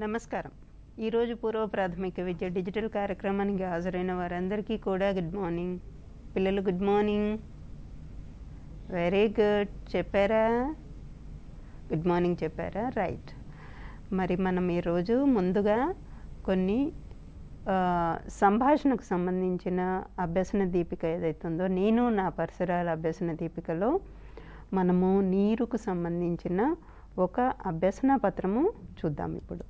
నమస్కారం ఈరోజు పూర్వ ప్రాథమిక విద్య డిజిటల్ కార్యక్రమానికి హాజరైన వారందరికీ కూడా గుడ్ మార్నింగ్ పిల్లలు గుడ్ మార్నింగ్ వెరీ గుడ్ చెప్పారా గుడ్ మార్నింగ్ చెప్పారా రైట్ మరి మనం ఈరోజు ముందుగా కొన్ని ఆ, సంభాషణకు సంబంధించిన అభ్యసన దీపిక ఏదైతుందో నేను నా పరిసరాల అభ్యసన దీపికలో మనము నీరుకు సంబంధించిన ఒక అభ్యసన పత్రము చూద్దాం ఇప్పుడు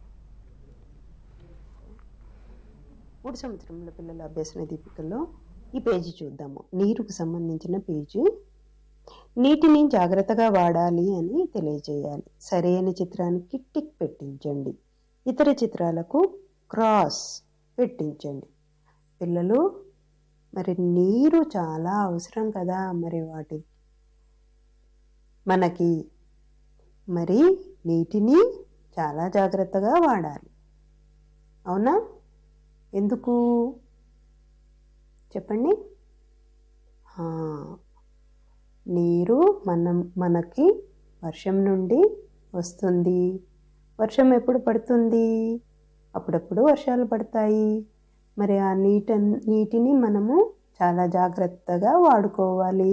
మూడు సంవత్సరముల పిల్లల అభ్యసన దీపికలో ఈ పేజీ చూద్దాము నీరుకు సంబంధించిన పేజీ నీటిని జాగ్రత్తగా వాడాలి అని తెలియజేయాలి సరైన చిత్రానికి టిక్ పెట్టించండి ఇతర చిత్రాలకు క్రాస్ పెట్టించండి పిల్లలు మరి నీరు చాలా అవసరం కదా మరి వాటి మనకి మరి నీటిని చాలా జాగ్రత్తగా వాడాలి అవునా ఎందుకు చెప్పండి ఆ, నీరు మనం మనకి వర్షం నుండి వస్తుంది వర్షం ఎప్పుడు పడుతుంది అప్పుడప్పుడు వర్షాలు పడతాయి మరి ఆ నీట నీటిని మనము చాలా జాగ్రత్తగా వాడుకోవాలి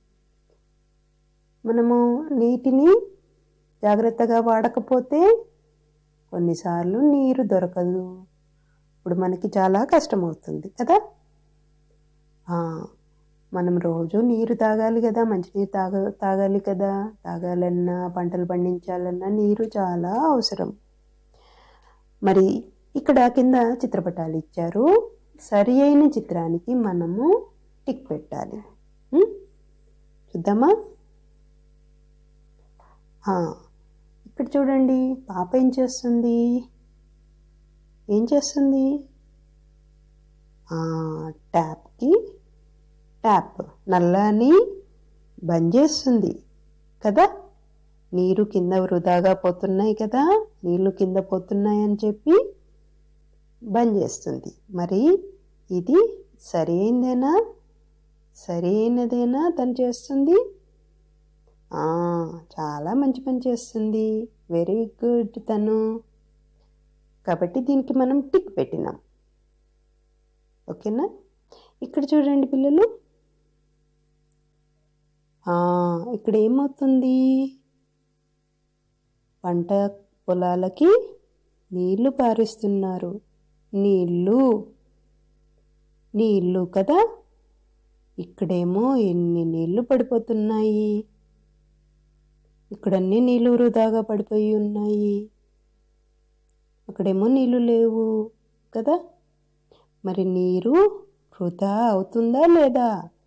మనము నీటిని జాగ్రత్తగా వాడకపోతే కొన్నిసార్లు నీరు దొరకదు ఇప్పుడు మనకి చాలా కష్టమవుతుంది కదా ఆ, మనం రోజు నీరు తాగాలి కదా మంచినీరు తాగ తాగాలి కదా తాగాలన్నా పంటలు పండించాలన్నా నీరు చాలా అవసరం మరి ఇక్కడ కింద చిత్రపటాలు ఇచ్చారు సరి అయిన చిత్రానికి మనము టిక్ పెట్టాలి ఉం? చూద్దామా ఆ, ఇక్కడ చూడండి పాప ఏం చేస్తుంది ఏం చేస్తుంది ఆ, ట్యాప్కి ట్యాప్ నల్లని బంద్ చేస్తుంది కదా నీరు కింద వృధాగా పోతున్నాయి కదా నీళ్లు కింద పోతున్నాయి అని చెప్పి బంద్ చేస్తుంది మరి ఇది సరైనదేనా సరైనదేనా తను చేస్తుంది ఆ, చాలా మంచి పని చేస్తుంది వెరీ గుడ్ తను కాబట్టి దీనికి మనం టిక్ పెట్టినాం ఓకేనా ఇక్కడ చూడండి పిల్లలు ఆ, ఇక్కడ ఏమవుతుంది పంట పొలాలకి నీళ్లు పారిస్తున్నారు నీళ్ళు నీళ్ళు కదా ఇక్కడేమో ఎన్ని నీళ్లు పడిపోతున్నాయి ఇక్కడన్నీ నీళ్ళు వృధాగా పడిపోయి ఉన్నాయి అక్కడేమో నీళ్ళు లేవు కదా మరి నీరు వృధా అవుతుందా లేదా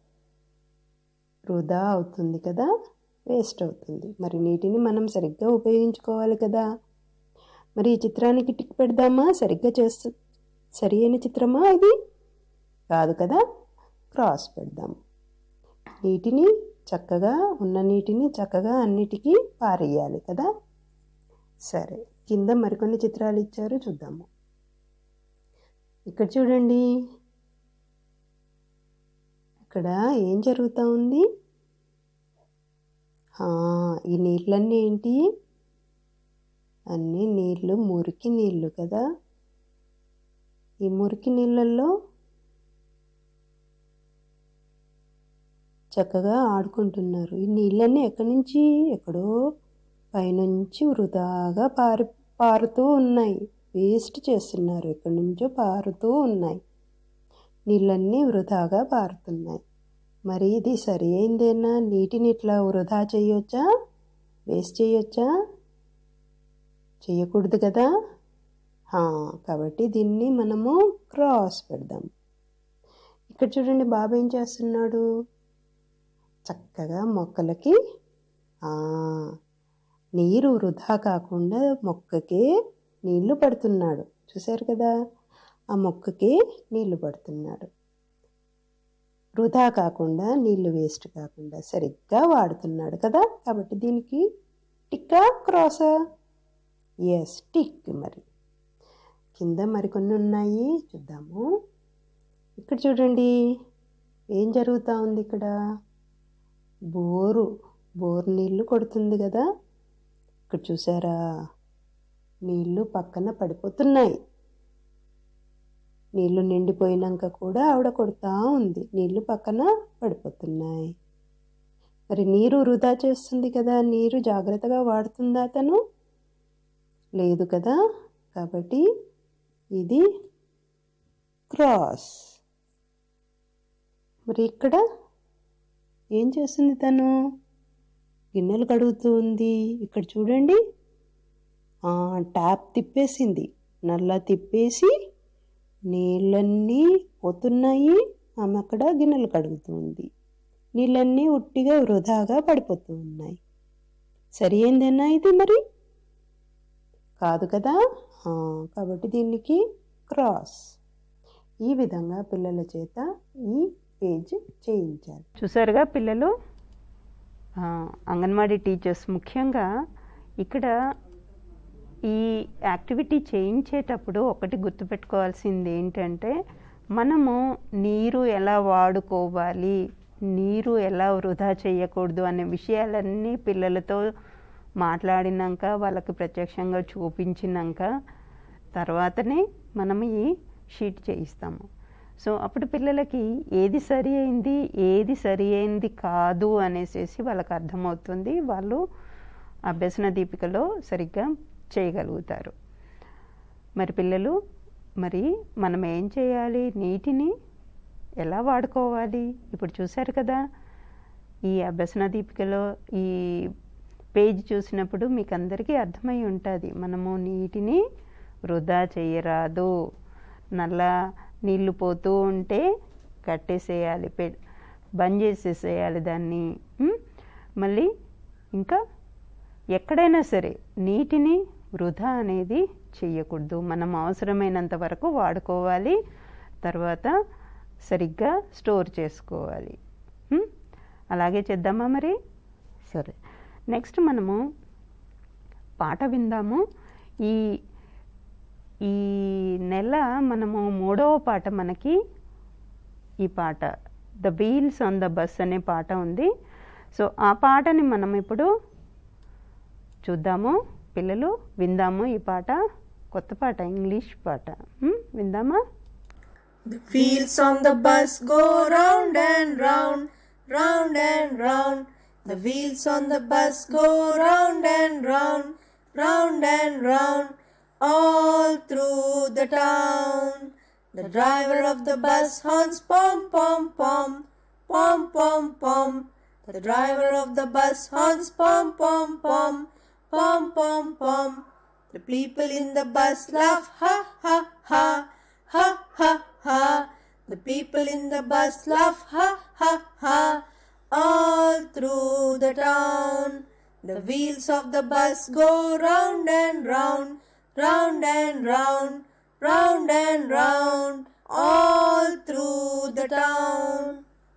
వృధా అవుతుంది కదా వేస్ట్ అవుతుంది మరి నీటిని మనం సరిగ్గా ఉపయోగించుకోవాలి కదా మరి ఈ చిత్రానికి టిక్ పెడదామా సరిగ్గా చేస్తు సరి అయిన చిత్రమా ఇది కాదు కదా క్రాస్ పెడదాం నీటిని చక్కగా ఉన్న నీటిని చక్కగా అన్నిటికీ పారేయాలి కదా సరే కింద మరికొన్ని చిత్రాలు ఇచ్చారు చూద్దాము ఇక్కడ చూడండి ఇక్కడ ఏం జరుగుతూ ఉంది ఆ, ఈ నీళ్ళన్నీ ఏంటి అన్నీ నీళ్ళు మురికి నీళ్ళు కదా ఈ మురికి నీళ్ళల్లో చక్కగా ఆడుకుంటున్నారు ఈ నీళ్ళన్నీ ఎక్కడి నుంచి ఎక్కడో పైనుంచి వృధాగా పారి పారుతూ ఉన్నాయి వేస్ట్ చేస్తున్నారు ఎక్కడి నుంచో పారుతూ ఉన్నాయి నీళ్ళన్నీ వృధాగా పారుతున్నాయి మరి ఇది సరి అయిందేనా నీటిని ఇట్లా వృధా చేయొచ్చా వేస్ట్ చేయొచ్చా చేయకూడదు కదా హా, కాబట్టి దీన్ని మనము క్రాస్ పెడదాం ఇక్కడ చూడండి బాబు ఏం చేస్తున్నాడు చక్కగా మొక్కలకి ఆ, నీరు వృధా కాకుండా మొక్కకే నీళ్లు పడుతున్నాడు చూశారు కదా ఆ మొక్కకి నీళ్లు పడుతున్నాడు వృధా కాకుండా నీళ్లు వేస్ట్ కాకుండా సరిగ్గా వాడుతున్నాడు కదా కాబట్టి దీనికి టిక్కా క్రాసా ఎస్ టిక్ మరి కింద మరికొన్ని ఉన్నాయి చూద్దాము ఇక్కడ చూడండి ఏం జరుగుతూ ఉంది ఇక్కడ బోరు బోరు నీళ్ళు కొడుతుంది కదా ఇక్కడ చూసారా నీళ్లు పక్కన పడిపోతున్నాయి నీళ్లు నిండిపోయినాక కూడా ఆవిడ కొడుతూ ఉంది నీళ్లు పక్కన పడిపోతున్నాయి మరి నీరు వృధా చేస్తుంది కదా నీరు జాగ్రత్తగా వాడుతుందా తను లేదు కదా కాబట్టి ఇది క్రాస్ మరి ఇక్కడ ఏం చేస్తుంది తను గిన్నెలు కడుగుతూ ఉంది ఇక్కడ చూడండి ట్యాప్ తిప్పేసింది నల్ల తిప్పేసి నీళ్ళన్నీ పోతున్నాయి ఆమె అక్కడ గిన్నెలు కడుగుతుంది నీళ్ళన్నీ ఉట్టిగా వృధాగా పడిపోతూ ఉన్నాయి సరి ఏందేనా ఇది మరి కాదు కదా కాబట్టి దీనికి క్రాస్ ఈ విధంగా పిల్లల చేత ఈ పేజ్ చేయించాలి చూసారుగా పిల్లలు అంగన్వాడీ టీచర్స్ ముఖ్యంగా ఇక్కడ ఈ యాక్టివిటీ చేయించేటప్పుడు ఒకటి గుర్తుపెట్టుకోవాల్సింది ఏంటంటే మనము నీరు ఎలా వాడుకోవాలి నీరు ఎలా వృధా చేయకూడదు అనే విషయాలన్నీ పిల్లలతో మాట్లాడినాక వాళ్ళకి ప్రత్యక్షంగా చూపించినాక తర్వాతనే మనం ఈ షీట్ చేయిస్తాము సో అప్పుడు పిల్లలకి ఏది సరి అయింది ఏది సరి అయింది కాదు అనేసి వాళ్ళకి అర్థమవుతుంది వాళ్ళు అభ్యసన దీపికలో సరిగ్గా చేయగలుగుతారు మరి పిల్లలు మరి మనం ఏం చేయాలి నీటిని ఎలా వాడుకోవాలి ఇప్పుడు చూశారు కదా ఈ అభ్యసన దీపికలో ఈ పేజ్ చూసినప్పుడు మీకు అందరికీ అర్థమై ఉంటుంది మనము నీటిని వృధా చేయరాదు నల్ల నీళ్లు పోతూ ఉంటే కట్టేసేయాలి పె బంద్ చేసేసేయాలి దాన్ని మళ్ళీ ఇంకా ఎక్కడైనా సరే నీటిని వృధా అనేది చేయకూడదు మనం అవసరమైనంత వరకు వాడుకోవాలి తర్వాత సరిగ్గా స్టోర్ చేసుకోవాలి అలాగే చేద్దామా మరి సరే నెక్స్ట్ మనము పాట విందాము ఈ ఈ నెల మనము మూడవ పాట మనకి ఈ పాట the wheels on the bus అనే పాట ఉంది సో ఆ పాటని మనం ఇప్పుడు చూద్దాము పిల్లలు విందాము ఈ పాట కొత్త పాట ఇంగ్లీష్ పాట విందామా The wheels on the bus go round and round, round and round. The wheels on the bus go round and round, round and round, all through the town. The driver of the bus horns pom pom pom, pom pom pom. The driver of the bus horns pom pom pom, pom pom pom. The people in the bus laugh ha ha ha, ha ha ha. The people in the bus laugh ha ha ha, all through the town. The wheels of the bus go round and round, round and round, round and round, all through the town.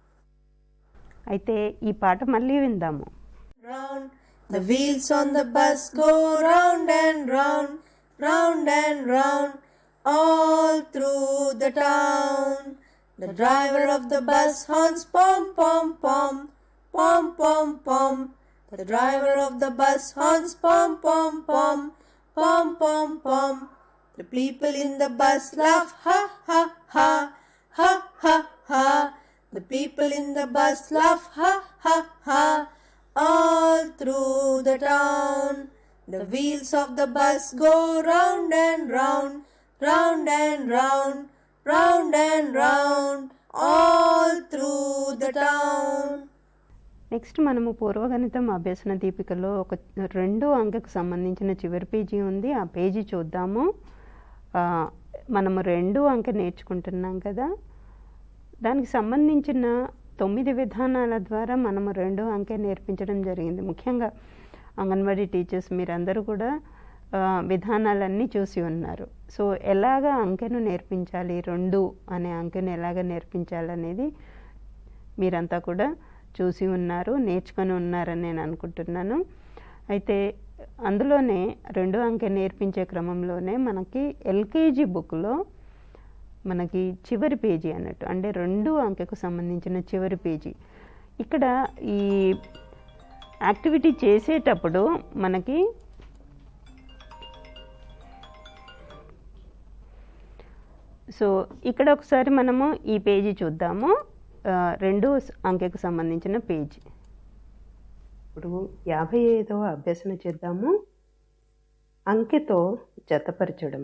అయితే ఈ పాట మళ్ళీ విందాము Round, the wheels on the bus go round and round, round and round, all through the town. The driver of the bus horns pom pom pom, pom pom pom. The driver of the bus horns pom pom pom, pom pom pom. The people in the bus laugh ha ha ha, ha ha ha. The people in the bus laugh ha ha ha, all through the town. The wheels of the bus go round and round, round and round, round and round, all through the town. Next మనము పూర్వగణితం అభ్యసన దీపికలో ఒక రెండో అంకెకు సంబంధించిన చివరి page ఉంది ఆ page చూద్దాము ఆ, మనము రెండు అంకె నేర్చుకుంటున్నాం కదా దానికి సంబంధించిన తొమ్మిది విధానాల ద్వారా మనము రెండో అంకె నేర్పించడం జరిగింది ముఖ్యంగా అంగన్వాడీ టీచర్స్ మీరందరూ కూడా ఆ, విధానాలన్నీ చూసి ఉన్నారు సో ఎలాగ అంకెను నేర్పించాలి రెండు అనే అంకెను ఎలాగ నేర్పించాలనేది మీరంతా కూడా చూసి ఉన్నారు నేర్చుకొని ఉన్నారని నేను అనుకుంటున్నాను అయితే అందులోనే రెండో అంకె నేర్పించే క్రమంలోనే మనకి ఎల్కేజీ బుక్లో మనకి చివరి పేజీ అన్నట్టు అంటే రెండు అంకెకు సంబంధించిన చివరి పేజీ ఇక్కడ ఈ యాక్టివిటీ చేసేటప్పుడు మనకి సో ఇక్కడ ఒకసారి మనము ఈ పేజీ చూద్దాము ఆ, రెండు అంకెకు సంబంధించిన పేజీ ఇప్పుడు యాభై ఐదవ అభ్యసన చేద్దాము అంకెతో జతపరచడం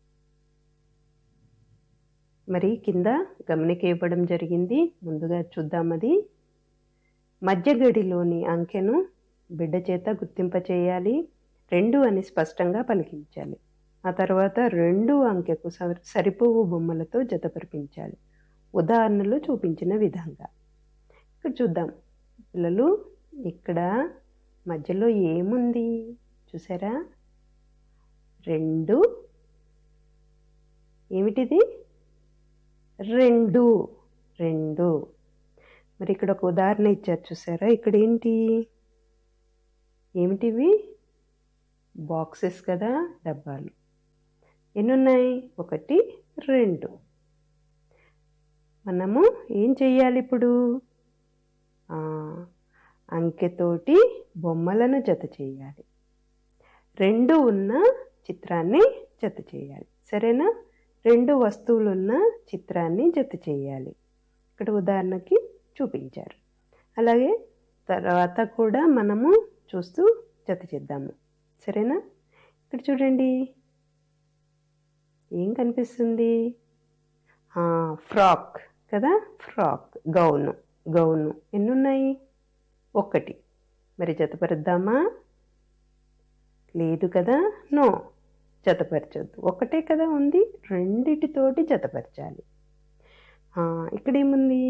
మరి కింద గమనిక ఇవ్వడం జరిగింది ముందుగా చూద్దాం అది మధ్య గడిలోని అంకెను బిడ్డ చేత గుర్తింప చేయాలి రెండు అని స్పష్టంగా పలికించాలి ఆ తర్వాత రెండు అంకెకు సరి- సరిపోవు బొమ్మలతో జతపరిపించాలి ఉదాహరణలు చూపించిన విధంగా ఇక్కడ చూద్దాం పిల్లలు ఇక్కడ మధ్యలో ఏముంది చూసారా రెండు ఏమిటిది రెండు రెండు మరి ఇక్కడ ఒక ఉదాహరణ ఇచ్చారు చూసారా ఇక్కడ ఏంటి ఏమిటివి బాక్సెస్ కదా డబ్బాలు ఎన్ని ఉన్నాయి ఒకటి రెండు మనము ఏం చెయ్యాలి ఇప్పుడు ఆ, అంకెతోటి బొమ్మలను జత చేయాలి రెండు ఉన్న చిత్రాన్ని జత చేయాలి సరేనా రెండు వస్తువులు ఉన్న చిత్రాన్ని జత చేయాలి ఇక్కడ ఉదాహరణకి చూపించారు అలాగే తర్వాత కూడా మనము చూస్తూ జత చేద్దాము సరేనా ఇక్కడ చూడండి ఏం కనిపిస్తుంది ఆ, ఫ్రాక్ కదా ఫ్రాక్ గౌను గౌను ఎన్ని ఉన్నాయి ఒక్కటి మరి జతపరుద్దామా లేదు కదా నో జతపరచొద్దు ఒకటే కదా ఉంది రెండిటితోటి జతపరచాలి ఆ, ఇక్కడ ఏముంది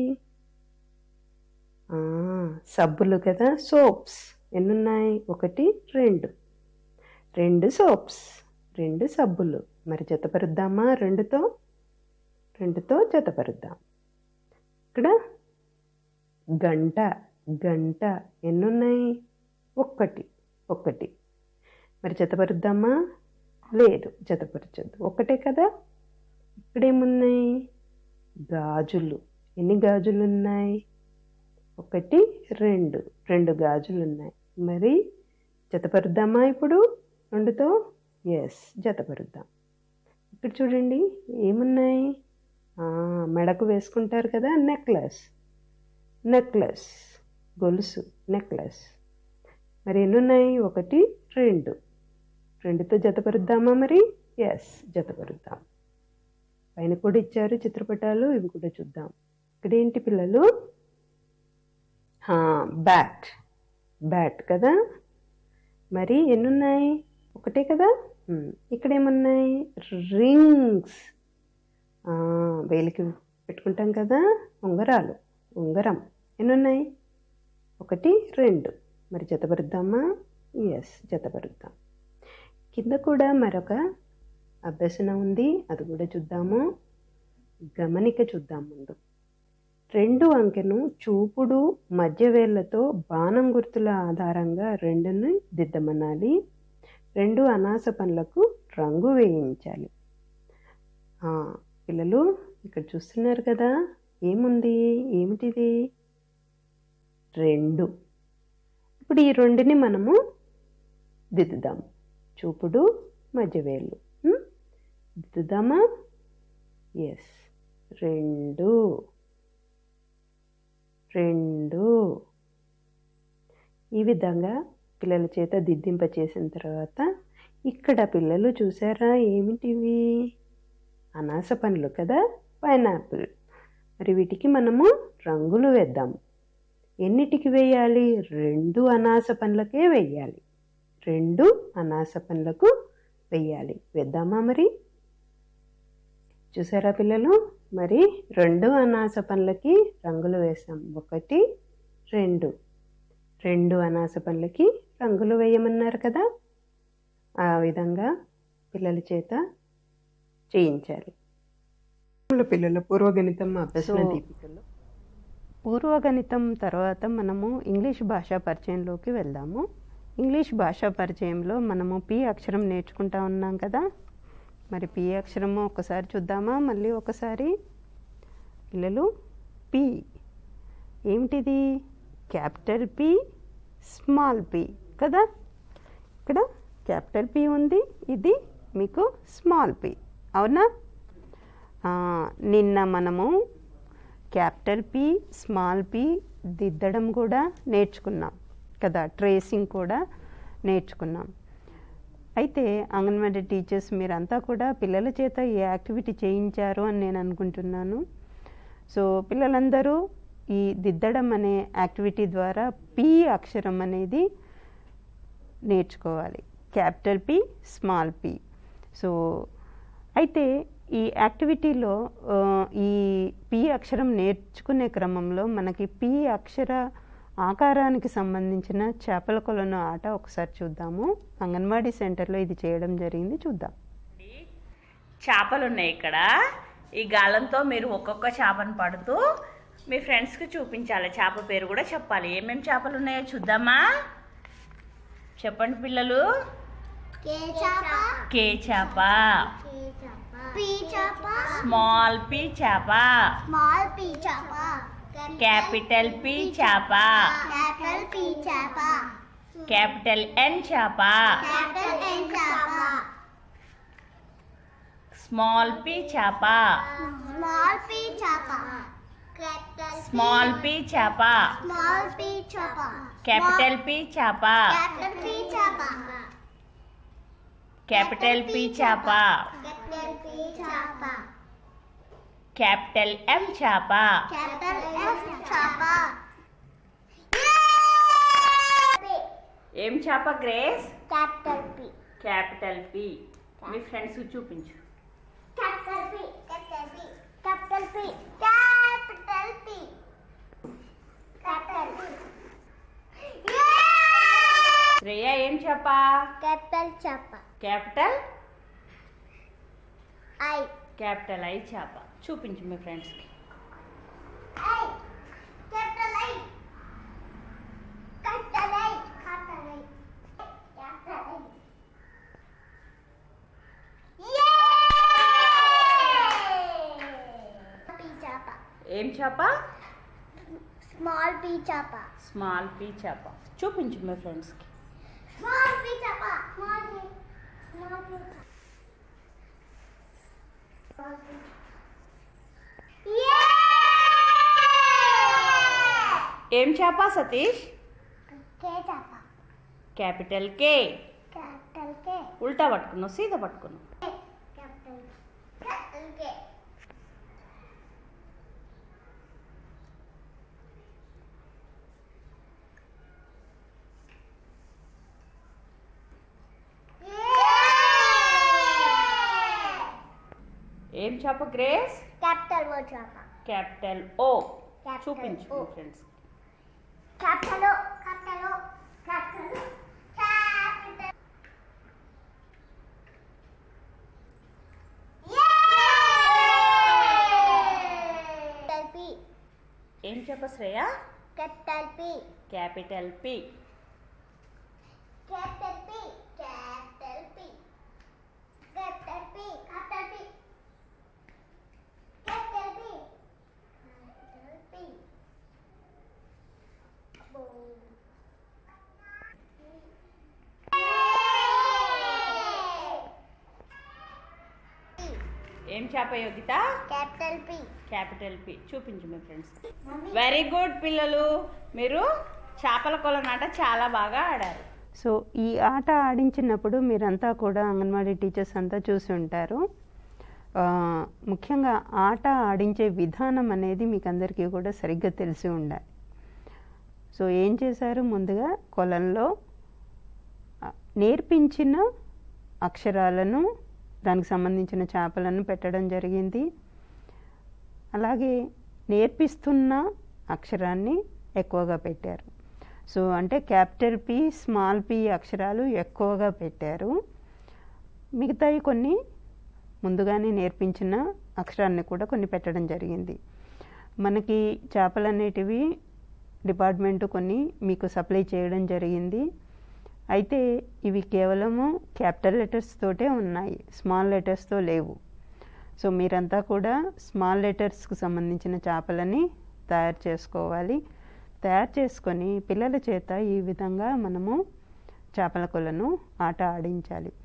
ఆ, సబ్బులు కదా సోప్స్ ఎన్నున్నాయి ఒకటి రెండు రెండు సోప్స్ రెండు సబ్బులు మరి జతపరుద్దామా రెండుతో రెండుతో జతపరుద్దాం ఇక్కడ గంట గంట ఎన్నున్నాయి ఒక్కటి ఒక్కటి మరి జతపరుద్దామా లేదు జతపరచద్దు ఒకటే కదా ఇక్కడేమున్నాయి గాజులు ఎన్ని గాజులు ఉన్నాయి ఒకటి రెండు రెండు గాజులు ఉన్నాయి మరి జతపరుద్దామా ఇప్పుడు రెండుతో ఎస్ జతపరుద్దాం ఇక్కడ చూడండి ఏమున్నాయి ఆ, మెడకు వేసుకుంటారు కదా నెక్లెస్ నెక్లెస్ గొలుసు నెక్లెస్ మరి ఎన్ని ఉన్నాయి ఒకటి రెండు రెండుతో జతపరుద్దామా మరి ఎస్ జతపరుద్దాం పైన కూడా ఇచ్చారు చిత్రపటాలు ఇవి కూడా చూద్దాం ఇక్కడ ఏంటి పిల్లలు బ్యాట్ బ్యాట్ కదా మరి ఎన్నున్నాయి ఒకటే కదా ఉమ్, ఇక్కడ ఏమున్నాయి రింగ్స్ వేలికి పెట్టుకుంటాం కదా ఉంగరాలు ఉంగరం ఎన్నున్నాయి ఒకటి రెండు మరి జతపరుద్దామా ఎస్ జతపరుద్దాం కింద కూడా మరొక అభ్యసన ఉంది అది కూడా చూద్దాము గమనిక చూద్దాం ముందు రెండు అంకెను చూపుడు మధ్య వేళ్లతో బాణం గుర్తుల ఆధారంగా రెండుని దిద్దమనాలి రెండు అనాస పండ్లకు రంగు వేయించాలి ఆ, పిల్లలు ఇక్కడ చూస్తున్నారు కదా ఏముంది ఏమిటిది రెండు ఇప్పుడు ఈ రెండుని మనము దిద్దుదాం చూపుడు మధ్య వేళ్ళు ఉమ్? దిద్దుదామా ఎస్ రెండు రెండు ఈ విధంగా పిల్లల చేత దిద్దింప చేసిన తర్వాత ఇక్కడ పిల్లలు చూసారా ఏమిటివి అనాస పండ్లు కదా పైనాపిల్ మరి వీటికి మనము రంగులు వేద్దాం ఎన్నిటికి వేయాలి రెండు అనాస పండ్లకే వేయాలి రెండు అనాస పండ్లకు వేయాలి వేద్దామా మరి చూసారా పిల్లలు మరి రెండు అనాస పండ్లకి రంగులు వేసాం ఒకటి రెండు రెండు అనాస పండ్లకి రంగులు వేయమన్నారు కదా ఆ విధంగా పిల్లల చేత చేయించాలి పిల్లల పూర్వగణితం అభ్యసన So, దీపికలో పూర్వగణితం తర్వాత మనము ఇంగ్లీష్ భాషా పరిచయంలోకి వెళ్దాము ఇంగ్లీష్ భాషా పరిచయంలో మనము పి అక్షరం నేర్చుకుంటా ఉన్నాం కదా మరి పి అక్షరము ఒకసారి చూద్దామా మళ్ళీ ఒకసారి పిల్లలు పి ఏమిటిది క్యాపిటల్ పి స్మాల్ పి కదా ఇక్కడ క్యాపిటల్ పి ఉంది ఇది మీకు స్మాల్ పి అవునా ఆ, నిన్న మనము క్యాపిటల్ పి స్మాల్ పి దిద్దడం కూడా నేర్చుకున్నాం కదా ట్రేసింగ్ కూడా నేర్చుకున్నాం అయితే అంగన్వాడీ టీచర్స్ మీరంతా కూడా పిల్లల చేత ఈ యాక్టివిటీ చేయించారు అని నేను అనుకుంటున్నాను సో పిల్లలందరూ ఈ దిద్దడం అనే యాక్టివిటీ ద్వారా పి అక్షరం అనేది నేర్చుకోవాలి capital P small P so అయితే ఈ యాక్టివిటీలో ఆ, ఈ పి అక్షరం నేర్చుకునే క్రమంలో మనకి పి అక్షర ఆకారానికి సంబంధించిన చేపల కొలను ఆట ఒకసారి చూద్దాము అంగన్వాడీ సెంటర్లో ఇది చేయడం జరిగింది చూద్దాం చేపలు ఉన్నాయి ఇక్కడ ఈ గాలంతో మీరు ఒక్కొక్క చేపను పడుతూ మీ ఫ్రెండ్స్కి చూపించాలి చేప పేరు కూడా చెప్పాలి ఏమేమి చేపలు ఉన్నాయో చూద్దామా చెప్పండి పిల్లలు కే చేప స్మాల్ పి చేప క్యాపిటల్ పి చేప క్యాపిటల్ ఎన్ చేప స్మాల్ పి చేప స్మాల్ పి చేప క్యాపిటల్ పి చేప క్యాపిటల్ పి చేప క్యాపిటల్ ఎం చేప ఏం చేప Grace Capital P. Capital P మీ ఫ్రెండ్స్ చూపించు Capital P. Capital P. Capital P. Capital P. Capital P. Shreya ఏం చేప Capital Chapa. Capital I. Capital I చేప చూపించు మీ ఫ్రెండ్స్కి I. Capital I. Capital I. Capital I. Capital I. Yay! P Chapa. ఏం చేప Small P Chapa. Small P చేప చూపించు మీ ఫ్రెండ్స్కి Small P Chapa. Small P. Small P. Small P. Yay! ఏం చేప Satish K Chapa. Capital K Capital K. ఉల్టా పట్టుకున్నావు సీదా పట్టుకున్నావు Capital. Capital K. Yay! ఏం చేప Grace Capital O Chapa. Capital O Capital చూపించు O. మీ friends Capital O. Capital O. Capital O. Capital. Yay! Capital P. ఏం చేప Shreya Capital P. Capital P Capital P. Capital P. Capital P. Capital P. Capital P. Capital P. Boom. ఏం చేప Yogitha Capital P. Capital P చూపించు మీ friends Mummy. Very good పిల్లలు మీరు చేపల కొలనాట చాలా బాగా ఆడారు సో ఈ ఆట ఆడించినప్పుడు మీరంతా కూడా అంగన్వాడీ టీచర్స్ అంతా చూసి ఉంటారు ఆ, ముఖ్యంగా ఆట ఆడించే విధానం అనేది మీకు అందరికీ కూడా సరిగ్గా తెలిసి ఉండాలి సో ఏం చేశారు ముందుగా కొలంలో ఆ, నేర్పించిన అక్షరాలను దానికి సంబంధించిన చేపలను పెట్టడం జరిగింది అలాగే నేర్పిస్తున్న అక్షరాన్ని ఎక్కువగా పెట్టారు సో అంటే క్యాపిటల్ పి స్మాల్ పి అక్షరాలు ఎక్కువగా పెట్టారు మిగతాయి కొన్ని ముందుగానే నేర్పించిన అక్షరాన్ని కూడా కొన్ని పెట్టడం జరిగింది మనకి చేపలు అనేటివి డిపార్ట్మెంట్ కొన్ని మీకు సప్లై చేయడం జరిగింది అయితే ఇవి కేవలము క్యాపిటల్ లెటర్స్ తోటే ఉన్నాయి స్మాల్ లెటర్స్తో లేవు సో మీరంతా కూడా స్మాల్ లెటర్స్కి సంబంధించిన చేపలని తయారు చేసుకోవాలి తయారు చేసుకొని పిల్లల చేత ఈ విధంగా మనము చేపల కొలను ఆట ఆడించాలి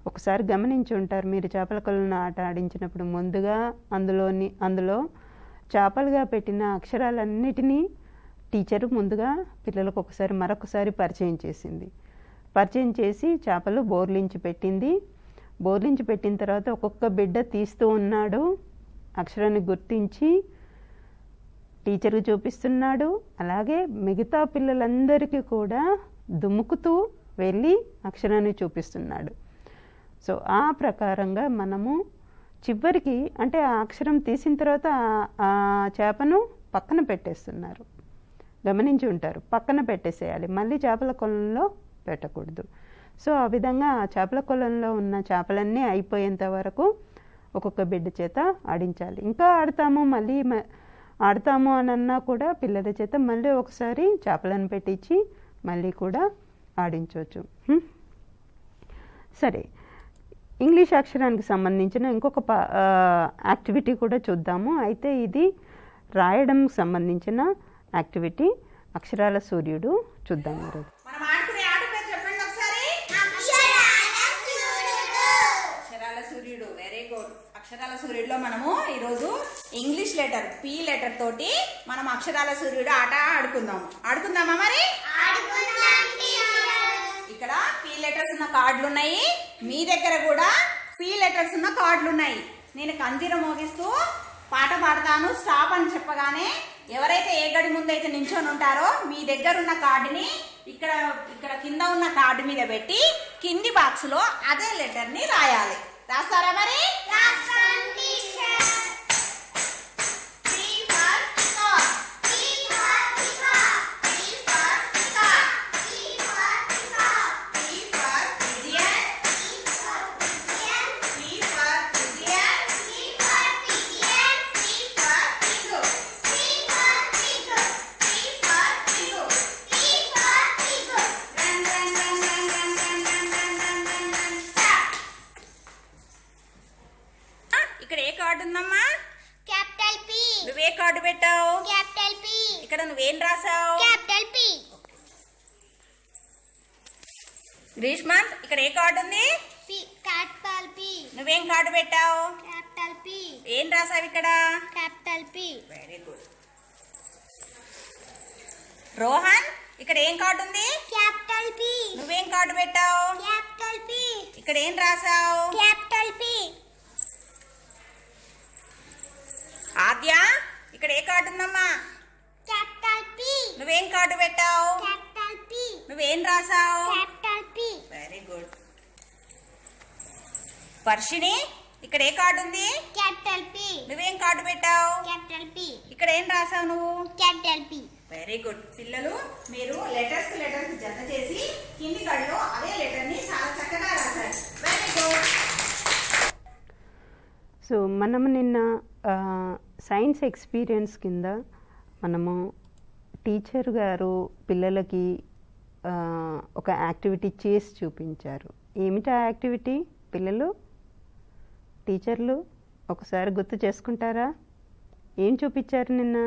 ఒకసారి గమనించి ఉంటారు మీరు చేపల కొలను ఆట ఆడించినప్పుడు ముందుగా అందులోని అందులో చేపలుగా పెట్టిన అక్షరాలన్నిటినీ టీచరు ముందుగా పిల్లలకు ఒకసారి మరొకసారి పరిచయం చేసింది పరిచయం చేసి చేపలు బోర్లించి పెట్టింది బోర్లించి పెట్టిన తర్వాత ఒక్కొక్క బిడ్డ తీస్తూ ఉన్నాడు అక్షరాన్ని గుర్తించి టీచర్కి చూపిస్తున్నాడు అలాగే మిగతా పిల్లలందరికీ కూడా దుముకుతూ వెళ్ళి అక్షరాన్ని చూపిస్తున్నాడు సో ఆ ప్రకారంగా మనము చివరికి అంటే ఆ అక్షరం తీసిన తర్వాత ఆ- ఆ చేపను పక్కన పెట్టేస్తున్నారు గమనించి ఉంటారు పక్కన పెట్టేసేయాలి మళ్ళీ చేపల కొలంలో పెట్టకూడదు సో ఆ విధంగా ఆ చేపల కొలంలో ఉన్న చేపలన్నీ అయిపోయేంత వరకు ఒక్కొక్క బిడ్డ చేత ఆడించాలి ఇంకా ఆడతాము మళ్ళీ మ- ఆడతాము అని అన్నా కూడా పిల్లల చేత మళ్ళీ ఒకసారి చేపలను పెట్టించి మళ్ళీ కూడా ఆడించవచ్చు హ్మ్? సరే ఇంగ్లీష్ అక్షరానికి సంబంధించిన ఇంకొక ప- ఆ, యాక్టివిటీ కూడా చూద్దాము అయితే ఇది రాయడం సంబంధించిన యాక్టివిటీ అక్షరాల సూర్యుడు చూద్దాం ఈరోజు మనం ఆడుకునే ఆట పేరు చెప్పండి ఒకసారి అక్షరాల సూర్యుడు వెరీ గుడ్ అక్షరాల సూర్యుడులో మనము ఈరోజు ఇంగ్లీష్ లెటర్ పి లెటర్ తోటి మనం అక్షరాల సూర్యుడు ఆట ఆడుకుందాం ఆడుకుందామా మరి ఇక్కడ పి లెటర్స్ ఉన్న కార్డులు ఉన్నాయి మీ దగ్గర కూడా పి లెటర్స్ ఉన్న కార్డులు ఉన్నాయి నేను కంజీర మోగిస్తూ పాట పాడతాను స్టాప్ అని చెప్పగానే ఎవరైతే ఏ గడి ముందు అయితే నించొని ఉంటారో మీ దగ్గర ఉన్న కార్డుని ఇక్కడ ఇక్కడ కింద ఉన్న కార్డు మీద పెట్టి కింది బాక్స్ లో అదే లెటర్ ని రాయాలి రాస్తారా మరి ఆ, ఇక్కడ ఏ కార్డు ఉందమ్మా Capital P. నువ్వే కార్డు పెట్టావు Capital P. ఇక్కడ నువ్వేం రాసావు Capital P. గ్రీష్మాంత్ ఇక్కడ ఏ కార్డు ఉంది P. Capital P. నువ్వేం కార్డు పెట్టావు Capital P. ఏం రాసావు ఇక్కడ Capital P. Very good Rohan ఇక్కడ ఏం కార్డు ఉంది Capital P. నువ్వేం కార్డు పెట్టావు Capital P. ఇక్కడ ఏం రాసావు Capital P. ఆద్య ఇక్కడ ఏ కార్డు ఉందమ్మా Capital P. నువ్వేం కార్డు పెట్టావు Capital P. నువ్వేం రాసావు Capital P. Very good Varshini ఇక్కడ ఏ కార్డు ఉంది Capital P. నువ్వేం కార్డు పెట్టావు Capital P. ఇక్కడ ఏం రాసావు నువ్వు Capital P. వెరీ గుడ్ పిల్లలు మీరు లెటర్స్ లెటర్స్ జత చేసి కింది గడిలో అదే లెటర్ ని చాలా చక్కగా రాశారు వెరీ గుడ్ సో మనము నిన్న ఆ, సైన్స్ ఎక్స్పీరియన్స్ కింద మనము టీచర్ గారు పిల్లలకి ఆ, ఒక యాక్టివిటీ చేసి చూపించారు ఏమిటి ఆ యాక్టివిటీ పిల్లలు టీచర్లు ఒకసారి గుర్తు చేసుకుంటారా ఏం చూపించారు నిన్న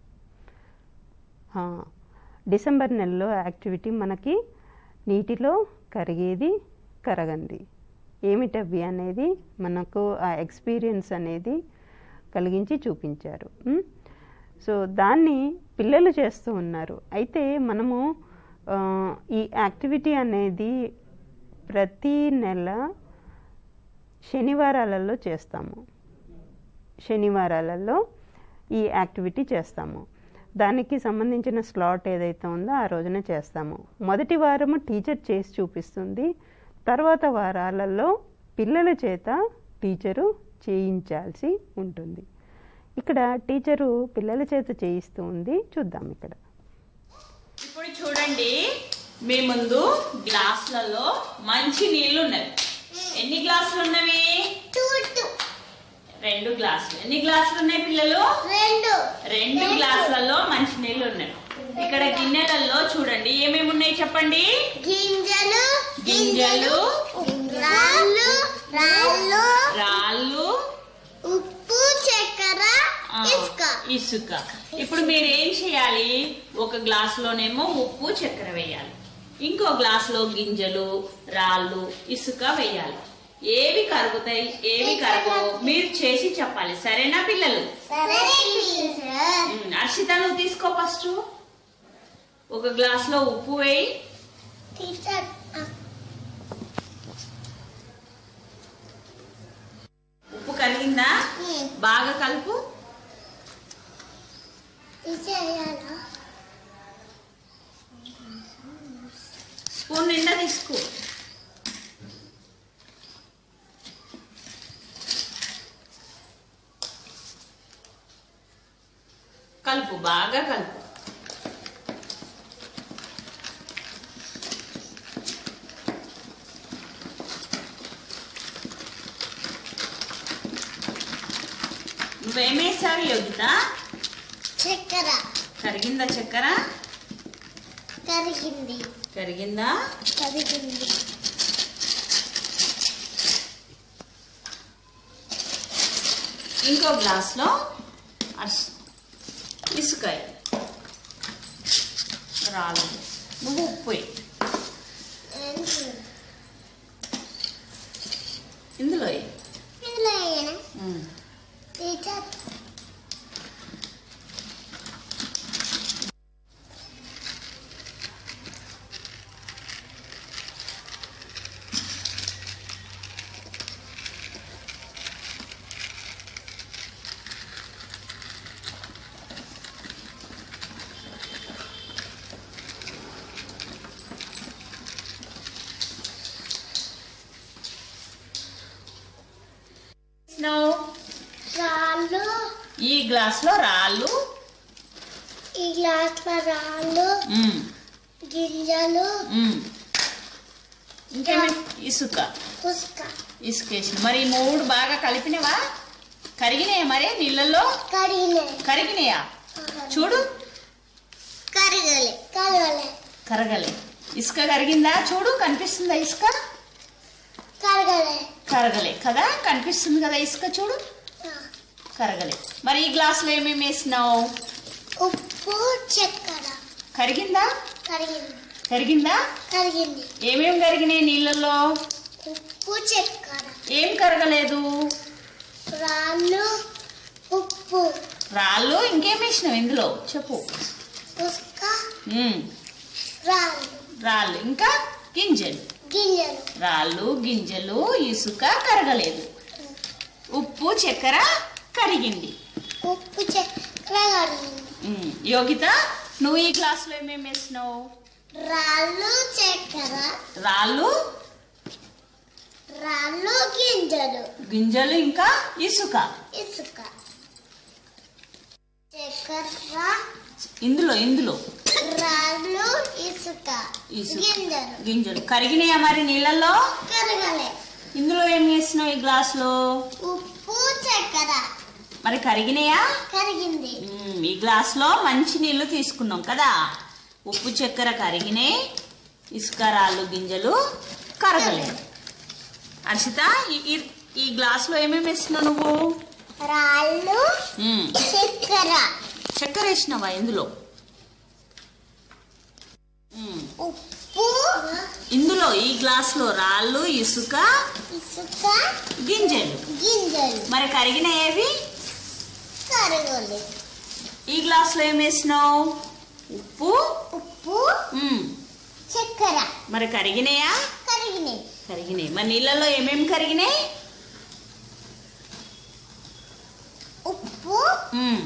ఆ, డిసెంబర్ నెలలో యాక్టివిటీ మనకి నీటిలో కరిగేది కరగంది ఏమిటవి అనేది మనకు ఆ ఎక్స్పీరియన్స్ అనేది కలిగించి చూపించారు ఉమ్? సో దాన్ని పిల్లలు చేస్తూ ఉన్నారు అయితే మనము ఆ, ఈ యాక్టివిటీ అనేది ప్రతి నెల శనివారాలలో చేస్తాము శనివారాలలో ఈ యాక్టివిటీ చేస్తాము దానికి సంబంధించిన స్లాట్ ఏదైతే ఉందో ఆ రోజున చేస్తాము మొదటి వారము టీచర్ చేసి చూపిస్తుంది తర్వాత వారాలలో పిల్లల చేత టీచరు చేయించాల్సి ఉంటుంది ఇక్కడ టీచరు పిల్లల చేత చేయిస్తూ ఉంది చూద్దాం ఇక్కడ ఇప్పుడు చూడండి మీ ముందు గ్లాసులలో మంచి నీళ్లు ఉన్నవి ఎన్ని గ్లాసులు ఉన్నవి Two, two. రెండు గ్లాసులు ఎన్ని గ్లాసులు ఉన్నాయి పిల్లలు రెండు రెండు గ్లాసులలో మంచి నీళ్లు ఉన్నాయి ఇక్కడ గిన్నెలలో చూడండి ఏమేమి ఉన్నాయి చెప్పండి గింజలు గింజలు రాళ్ళు రాళ్ళు రాళ్ళు ఉప్పు చక్కెర ఆ, ఇసుక ఇసుక ఇప్పుడు మీరు ఏం చేయాలి ఒక గ్లాసులోనేమో ఉప్పు చక్కెర వేయాలి ఇంకో గ్లాసులో గింజలు రాళ్ళు ఇసుక వేయాలి ఏవి కరుగుతాయి ఏవి కరగవు మీరు చేసి చెప్పాలి సరేనా పిల్లలు సరే టీచర్ ఉమ్, హర్షిత నువ్వు తీసుకో ఫస్ట్ ఒక గ్లాస్ లో ఉప్పు వేయి టీచర్ ఉప్పు కరిగిందా బాగా కలుపు టీచర్ అయ్యాలా స్పూన్ నిండా తీసుకో కలుపు బాగా కలుపు నువ్వేమేసావు యోగిత చక్కెర కరిగిందా చక్కెర కరిగింది కరిగిందా కరిగింది ఇంకో గ్లాస్లో అర్స్- ఇసుక వేయి. రాళ్ళు నువ్వు ఉప్పు వేయి. ఇందులో వేయి. ఇందులో వేయనా ఉమ్. టీచర్ నువ్వు రాళ్ళు ఈ గ్లాస్లో రాళ్ళు ఈ గ్లాస్లో రాళ్ళు ఉమ్, గింజలు ఉమ్. ఇంకేమి ఇసుక పుస్క ఇసుక వేసిన మరి ఈ మూడు బాగా కలిపినవా కరిగినాయా మరి నీళ్ళల్లో కరిగినాయి కరిగినాయా చూడు కరగలే కరగలే కరగలే ఇసుక కరిగిందా చూడు కనిపిస్తుందా ఇసుక కరగలే కరగలే కదా కనిపిస్తుంది కదా ఇసుక చూడు ఆ. కరగలే మరి ఈ గ్లాసులో ఏమేమి వేసినావు ఉప్పు చక్కెర కరిగిందా కరిగింది కరిగిందా కరిగింది ఏమేమి కరిగినాయి నీళ్ళల్లో ఉప్పు చక్కెర ఏం కరగలేదు రాళ్ళు ఉప్పు రాళ్ళు ఇంకేం వేసినావు ఇందులో చెప్పు పుస్క ఉమ్, రాళ్ళు రాళ్ళు ఇంకా గింజలు గింజలు రాళ్ళు గింజలు ఇసుక కరగలేదు ఉప్పు చక్కెర కరిగింది ఉప్పు చక్కెర కరిగింది ఉమ్, యోగిత నువ్వు ఈ గ్లాసులో ఏమేమి వేసినావు రాళ్ళు చక్కెర రాళ్ళు రాళ్ళు గింజలు గింజలు ఇంకా ఇసుక ఇసుక చక్కెర ఇందులో ఇందులో రాళ్ళు ఇసుక ఇసుక. గింజలు గింజలు కరిగినాయా మరి నీళ్ళల్లో కరగలే ఇందులో ఏం వేసినావు ఈ గ్లాసులో ఉప్పు చక్కెర మరి కరిగినాయా కరిగింది ఉమ్, ఈ గ్లాసులో మంచి నీళ్లు తీసుకున్నాం కదా ఉప్పు చక్కెర కరిగినాయి ఇసుక రాళ్ళు గింజలు కరగలేదు హర్షిత ఈ- ఈ- ఈ గ్లాసులో ఏమేమి వేసినావు నువ్వు రాళ్ళు ఉమ్, చక్కెర చక్కెర వేసినావా ఇందులో ఉమ్, ఉప్పు ఇందులో ఈ గ్లాసులో రాళ్ళు ఇసుక ఇసుక గింజలు గింజలు మరి కరిగినాయేవి కరగలే ఈ గ్లాసులో ఏం వేసినావు ఉప్పు ఉప్పు ఉమ్, చక్కెర మరి కరిగినాయా కరిగినాయి కరిగినాయి మరి నీళ్ళలో ఏమేమి కరిగినాయి ఉప్పు ఉమ్,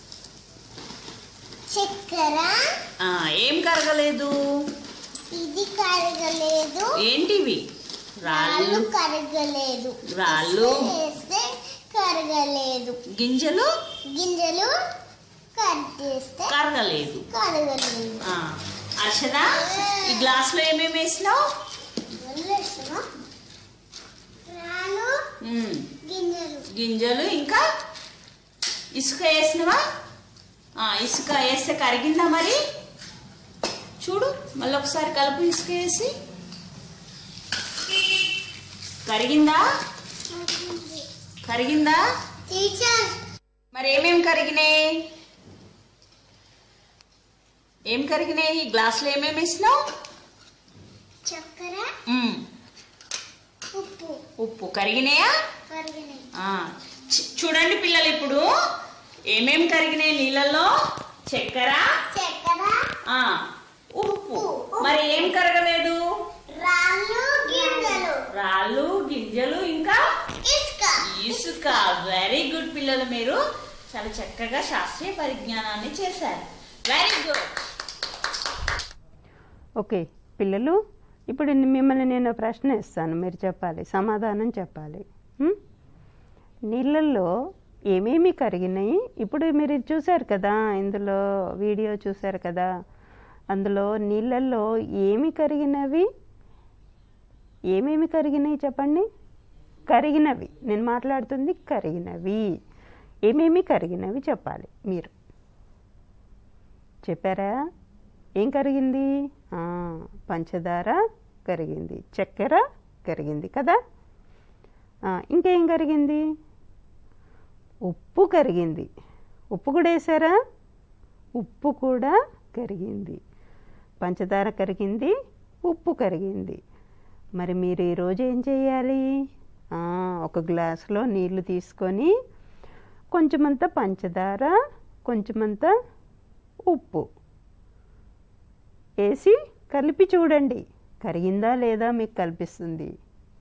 చక్కెర ఆ, ఏం కరగలేదు ఇది కరగలేదు ఏంటివి రాళ్ళు రాళ్ళు కరగలేదు రాళ్ళు. ఇసుక వేస్తే కరగలేదు గింజలు గింజలు కట్ చేస్తే కరగలేదు కరగలేదు ఆ, అర్షద ఈ గ్లాసులో ఏమేమి వేసినావు వదిలేస్తున్నా? రాళ్ళు ఉమ్, గింజలు గింజలు ఇంకా ఇసుక వేసినవా ఆ, ఇసుక వేస్తే కరిగిందా మరి చూడు మళ్ళీ ఒకసారి కలుపు ఇసుక వేసి కరిగిందా కరిగిందా టీచర్ మరి ఏమేం కరిగినాయి ఏం కరిగినాయి ఈ గ్లాసులో ఏమేమి వేసినావు చక్కెర ఉమ్, ఉప్పు ఉప్పు కరిగినాయా కరిగినాయి ఆ, చు- చూడండి పిల్లలు ఇప్పుడు ఏమేం కరిగినాయి నీళ్ళల్లో చక్కెర చక్కెర ఆ, ఉప్పు మరి ఏం కరగలేదు రాళ్ళు గింజలు రాళ్ళు గింజలు ఇంకా ఇసుక ఇసుక వెరీ గుడ్ పిల్లలు మీరు చాలా చక్కగా శాస్త్రీయ పరిజ్ఞానాన్ని చేశారు వెరీ గుడ్ ఓకే పిల్లలు ఇప్పుడు మిమ్మల్ని నేను ప్రశ్న ఇస్తాను మీరు చెప్పాలి సమాధానం చెప్పాలి ఉం? నీళ్ళల్లో ఏమేమి కరిగినాయి ఇప్పుడు మీరు ఇది చూశారు కదా ఇందులో వీడియో చూశారు కదా అందులో నీళ్ళల్లో ఏమి కరిగినవి ఏమేమి కరిగినాయి చెప్పండి కరిగినవి నేను మాట్లాడుతుంది కరిగినవి ఏమేమి కరిగినవి చెప్పాలి మీరు చెప్పారా ఏం కరిగింది ఆ, పంచదార కరిగింది చక్కెర కరిగింది కదా ఆ, ఇంకేం కరిగింది ఉప్పు కరిగింది ఉప్పు కూడా వేసారా ఉప్పు కూడా కరిగింది పంచదార కరిగింది ఉప్పు కరిగింది మరి మీరు ఈరోజు ఏం చేయాలి ఆ, ఒక గ్లాసులో నీళ్లు తీసుకొని కొంచెమంత పంచదార కొంచెమంత ఉప్పు వేసి కలిపి చూడండి కరిగిందా లేదా మీకు కల్పిస్తుంది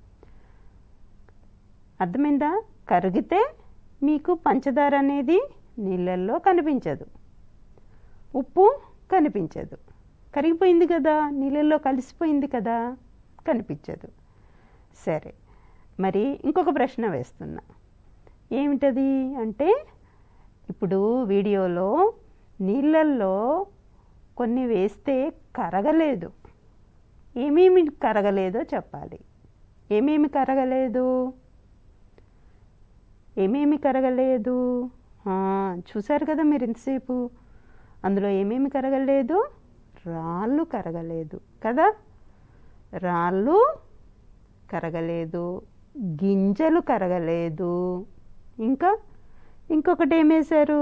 అర్థమైందా కరిగితే మీకు పంచదార అనేది నీళ్ళల్లో కనిపించదు ఉప్పు కనిపించదు కరిగిపోయింది కదా నీళ్ళల్లో కలిసిపోయింది కదా కనిపించదు సరే మరి ఇంకొక ప్రశ్న వేస్తున్నా ఏమిటది అంటే ఇప్పుడు వీడియోలో నీళ్ళల్లో కొన్ని వేస్తే కరగలేదు ఏమేమి కరగలేదో చెప్పాలి ఏమేమి కరగలేదు ఏమేమి కరగలేదు ఆ, చూశారు కదా మీరు ఇంతసేపు అందులో ఏమేమి కరగలేదు రాళ్ళు కరగలేదు కదా రాళ్ళు కరగలేదు గింజలు కరగలేదు ఇంకా ఇంకొకటి ఏం వేశారు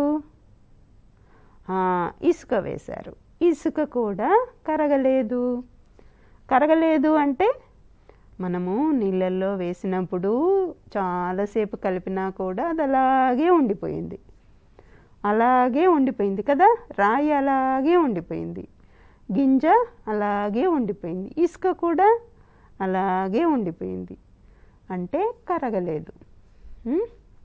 ఆ, ఇసుక వేశారు ఇసుక కూడా కరగలేదు కరగలేదు అంటే మనము నీళ్ళల్లో వేసినప్పుడు చాలాసేపు కలిపినా కూడా అది అలాగే ఉండిపోయింది అలాగే ఉండిపోయింది కదా రాయి అలాగే ఉండిపోయింది గింజ అలాగే ఉండిపోయింది ఇసుక కూడా అలాగే ఉండిపోయింది అంటే కరగలేదు ఉం?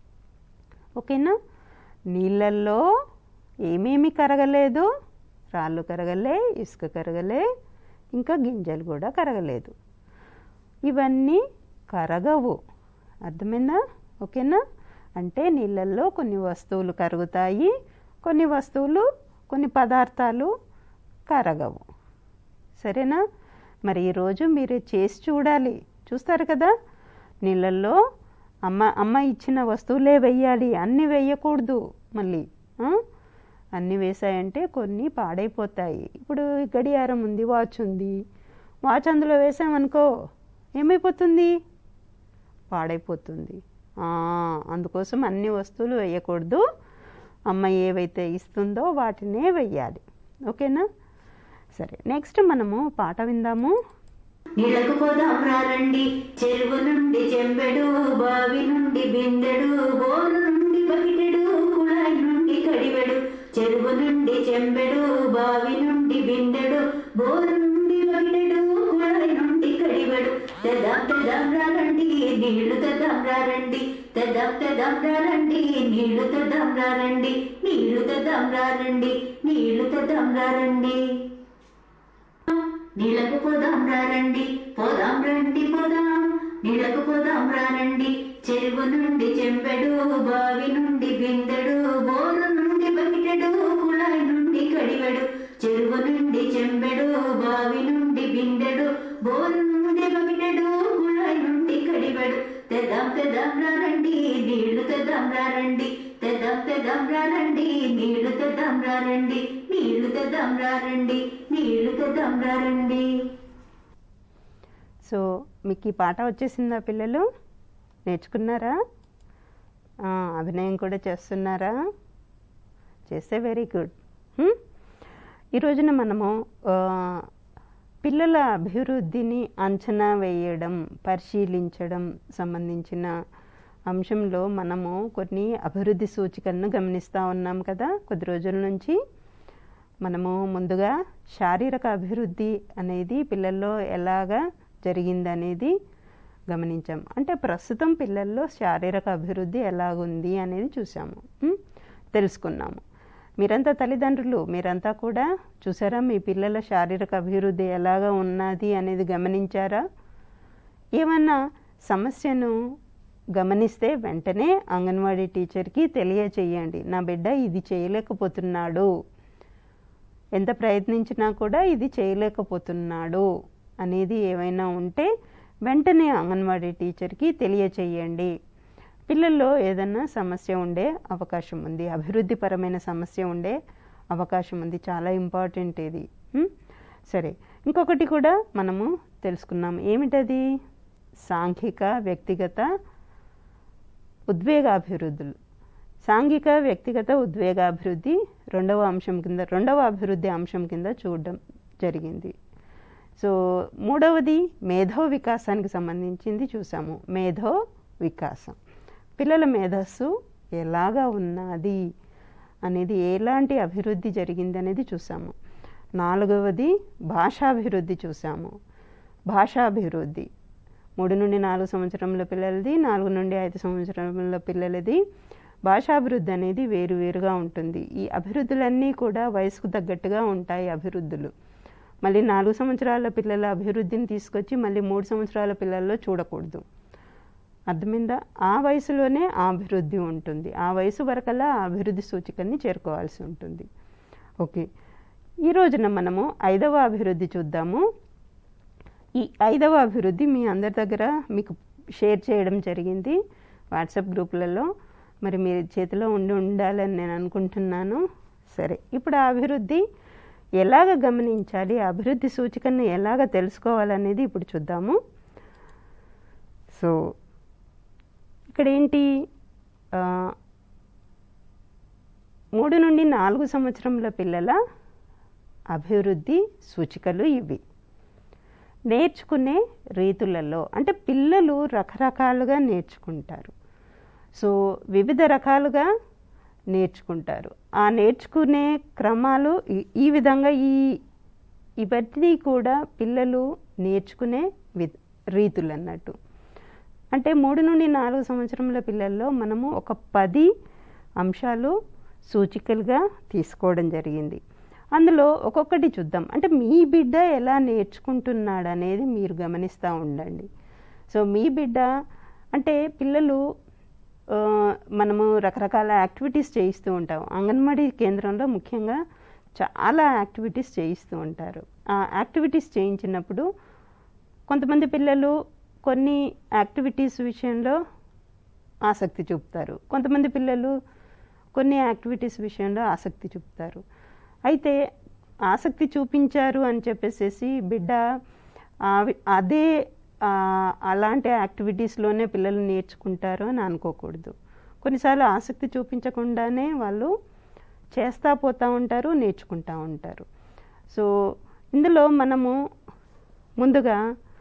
ఓకేనా నీళ్ళల్లో ఏమేమి కరగలేదు రాళ్ళు కరగలే ఇసుక కరగలే ఇంకా గింజలు కూడా కరగలేదు ఇవన్నీ కరగవు అర్థమైందా ఓకేనా అంటే నీళ్ళల్లో కొన్ని వస్తువులు కరుగుతాయి కొన్ని వస్తువులు కొన్ని పదార్థాలు కరగవు సరేనా మరి ఈరోజు మీరు చేసి చూడాలి చూస్తారు కదా నీళ్ళల్లో అమ్మ అమ్మ ఇచ్చిన వస్తువులే వెయ్యాలి అన్నీ వేయకూడదు మళ్ళీ ఆ? అన్నీ వేసాయంటే కొన్ని పాడైపోతాయి ఇప్పుడు ఈ గడియారం ఉంది వాచ్ ఉంది వాచ్ అందులో వేసామనుకో ఏమైపోతుంది పాడైపోతుంది ఆ, అందుకోసం అన్ని వస్తువులు వేయకూడదు అమ్మ ఏవైతే ఇస్తుందో వాటినే వెయ్యాలి ఓకేనా సరే నెక్స్ట్ మనము పాట విందాము నీళ్ళకు పోదాం రండి చెరువు నుండి చెంబెడు బావి నుండి బిందెడు బోరు నుండి బకెటెడు కుళాయి నుండి కడివెడు చెరువు నుండి చెంబెడు బావి నుండి బిందెడు బోరు నుండి బకెటెడు కుళాయి నుండి కడివెడు తెదాం తెదాం రండి నీళ్లు తెదాం రండి తెదాం తెదాం రండి నీళ్లు తెదాం రండి నీళ్లు తెదాం రండి నీళ్లు తెదాం రండి నీళ్ళకు పోదాం రండి పోదాం రండి పోదాం నీళ్ళకు పోదాం రండి చెరువు నుండి చెంబెడు బావి నుండి బిందెడు బోరు నుండి బకెటెడు కుళాయి నుండి కడివెడు చెరువు నుండి చెంబెడు బావి నుండి బిందెడు బోరు నుండి బకెటెడు కుళాయి నుండి కడివెడు తెదాం తెదాం రండి నీళ్లు తెదాం రండి తెదాం తెదాం రండి నీళ్లు తెదాం రండి నీళ్లు తెదాం రండి నీళ్లు తెదాం రండి సో మీకు ఈ పాట వచ్చేసిందా పిల్లలు నేర్చుకున్నారా ఆ, అభినయం కూడా చేస్తున్నారా చేస్తే వెరీ గుడ్ ఈ రోజున మనము ఆ, పిల్లల అభివృద్ధిని అంచనా వేయడం పరిశీలించడం సంబంధించిన అంశంలో మనము కొన్ని అభివృద్ధి సూచికలను గమనిస్తూ ఉన్నాం కదా కొద్ది రోజుల నుంచి మనము ముందుగా శారీరక అభివృద్ధి అనేది పిల్లల్లో ఎలాగా జరిగిందనేది గమనించాం అంటే ప్రస్తుతం పిల్లల్లో శారీరక అభివృద్ధి ఎలాగుంది అనేది చూసాము ఉం? తెలుసుకున్నాము మీరంతా తల్లిదండ్రులు మీరంతా కూడా చూసారా మీ పిల్లల శారీరక అభివృద్ధి ఎలాగా ఉన్నది అనేది గమనించారా ఏమన్నా సమస్యను గమనిస్తే వెంటనే అంగన్వాడీ టీచర్కి తెలియచేయండి నా బిడ్డ ఇది చేయలేకపోతున్నాడు ఎంత ప్రయత్నించినా కూడా ఇది చేయలేకపోతున్నాడు అనేది ఏమైనా ఉంటే వెంటనే అంగన్వాడీ టీచర్కి తెలియచేయండి పిల్లల్లో ఏదన్నా సమస్య ఉండే అవకాశం ఉంది అభివృద్ధిపరమైన సమస్య ఉండే అవకాశం ఉంది చాలా ఇంపార్టెంట్ ఇది ఉం? సరే ఇంకొకటి కూడా మనము తెలుసుకున్నాం ఏమిటది సాంఘిక వ్యక్తిగత ఉద్వేగాభివృద్ధులు సాంఘిక వ్యక్తిగత ఉద్వేగాభివృద్ధి రెండవ అంశం కింద రెండవ అభివృద్ధి అంశం కింద చూడడం జరిగింది సో మూడవది మేధో వికాసానికి సంబంధించింది చూసాము మేధో వికాసం పిల్లల మేధస్సు ఎలాగా ఉన్నది అనేది ఎలాంటి అభివృద్ధి జరిగింది అనేది చూసాము నాలుగవది భాషాభివృద్ధి చూసాము భాషాభివృద్ధి మూడు నుండి నాలుగు సంవత్సరంలో పిల్లలది నాలుగు నుండి ఐదు సంవత్సరంలో పిల్లలది భాషాభివృద్ధి అనేది వేరువేరుగా ఉంటుంది ఈ అభివృద్ధులన్నీ కూడా వయసుకు తగ్గట్టుగా ఉంటాయి అభివృద్ధులు మళ్ళీ నాలుగు సంవత్సరాల పిల్లల అభివృద్ధిని తీసుకొచ్చి మళ్ళీ మూడు సంవత్సరాల పిల్లల్లో చూడకూడదు అర్థమైందా ఆ వయసులోనే ఆ అభివృద్ధి ఉంటుంది ఆ వయసు వరకల్లా ఆ అభివృద్ధి సూచికల్ని చేరుకోవాల్సి ఉంటుంది ఓకే ఈ రోజున మనము ఐదవ అభివృద్ధి చూద్దాము ఈ ఐదవ అభివృద్ధి మీ అందరి దగ్గర మీకు షేర్ చేయడం జరిగింది వాట్సాప్ గ్రూపులలో మరి మీ చేతిలో ఉండి ఉండాలని నేను అనుకుంటున్నాను సరే ఇప్పుడు ఆ అభివృద్ధి ఎలాగ గమనించాలి ఆ అభివృద్ధి సూచికను ఎలాగ తెలుసుకోవాలనేది ఇప్పుడు చూద్దాము సో ఇక్కడ ఏంటి ఆ, మూడు నుండి నాలుగు సంవత్సరముల పిల్లల అభివృద్ధి సూచికలు ఇవి నేర్చుకునే రీతులలో అంటే పిల్లలు రకరకాలుగా నేర్చుకుంటారు సో వివిధ రకాలుగా నేర్చుకుంటారు ఆ నేర్చుకునే క్రమాలు ఈ- ఈ విధంగా ఈ ఇవన్నీ కూడా పిల్లలు నేర్చుకునే వి రీతులు అన్నట్టు అంటే మూడు నుండి నాలుగు సంవత్సరముల పిల్లల్లో మనము ఒక పది అంశాలు సూచికలుగా తీసుకోవడం జరిగింది అందులో ఒక్కొక్కటి చూద్దాం అంటే మీ బిడ్డ ఎలా నేర్చుకుంటున్నాడు అనేది మీరు గమనిస్తూ ఉండండి సో మీ బిడ్డ అంటే పిల్లలు ఆ, మనము రకరకాల యాక్టివిటీస్ చేయిస్తూ ఉంటాం అంగన్వాడీ కేంద్రంలో ముఖ్యంగా చాలా యాక్టివిటీస్ చేయిస్తూ ఉంటారు ఆ యాక్టివిటీస్ చేయించినప్పుడు కొంతమంది పిల్లలు కొన్ని యాక్టివిటీస్ విషయంలో ఆసక్తి చూపుతారు కొంతమంది పిల్లలు కొన్ని యాక్టివిటీస్ విషయంలో ఆసక్తి చూపుతారు అయితే ఆసక్తి చూపించారు అని చెప్పేసేసి బిడ్డ ఆ- అదే ఆ, అలాంటి యాక్టివిటీస్లోనే పిల్లలు నేర్చుకుంటారు అని అనుకోకూడదు కొన్నిసార్లు ఆసక్తి చూపించకుండానే వాళ్ళు చేస్తూ పోతూ ఉంటారు నేర్చుకుంటూ ఉంటారు సో ఇందులో మనము ముందుగా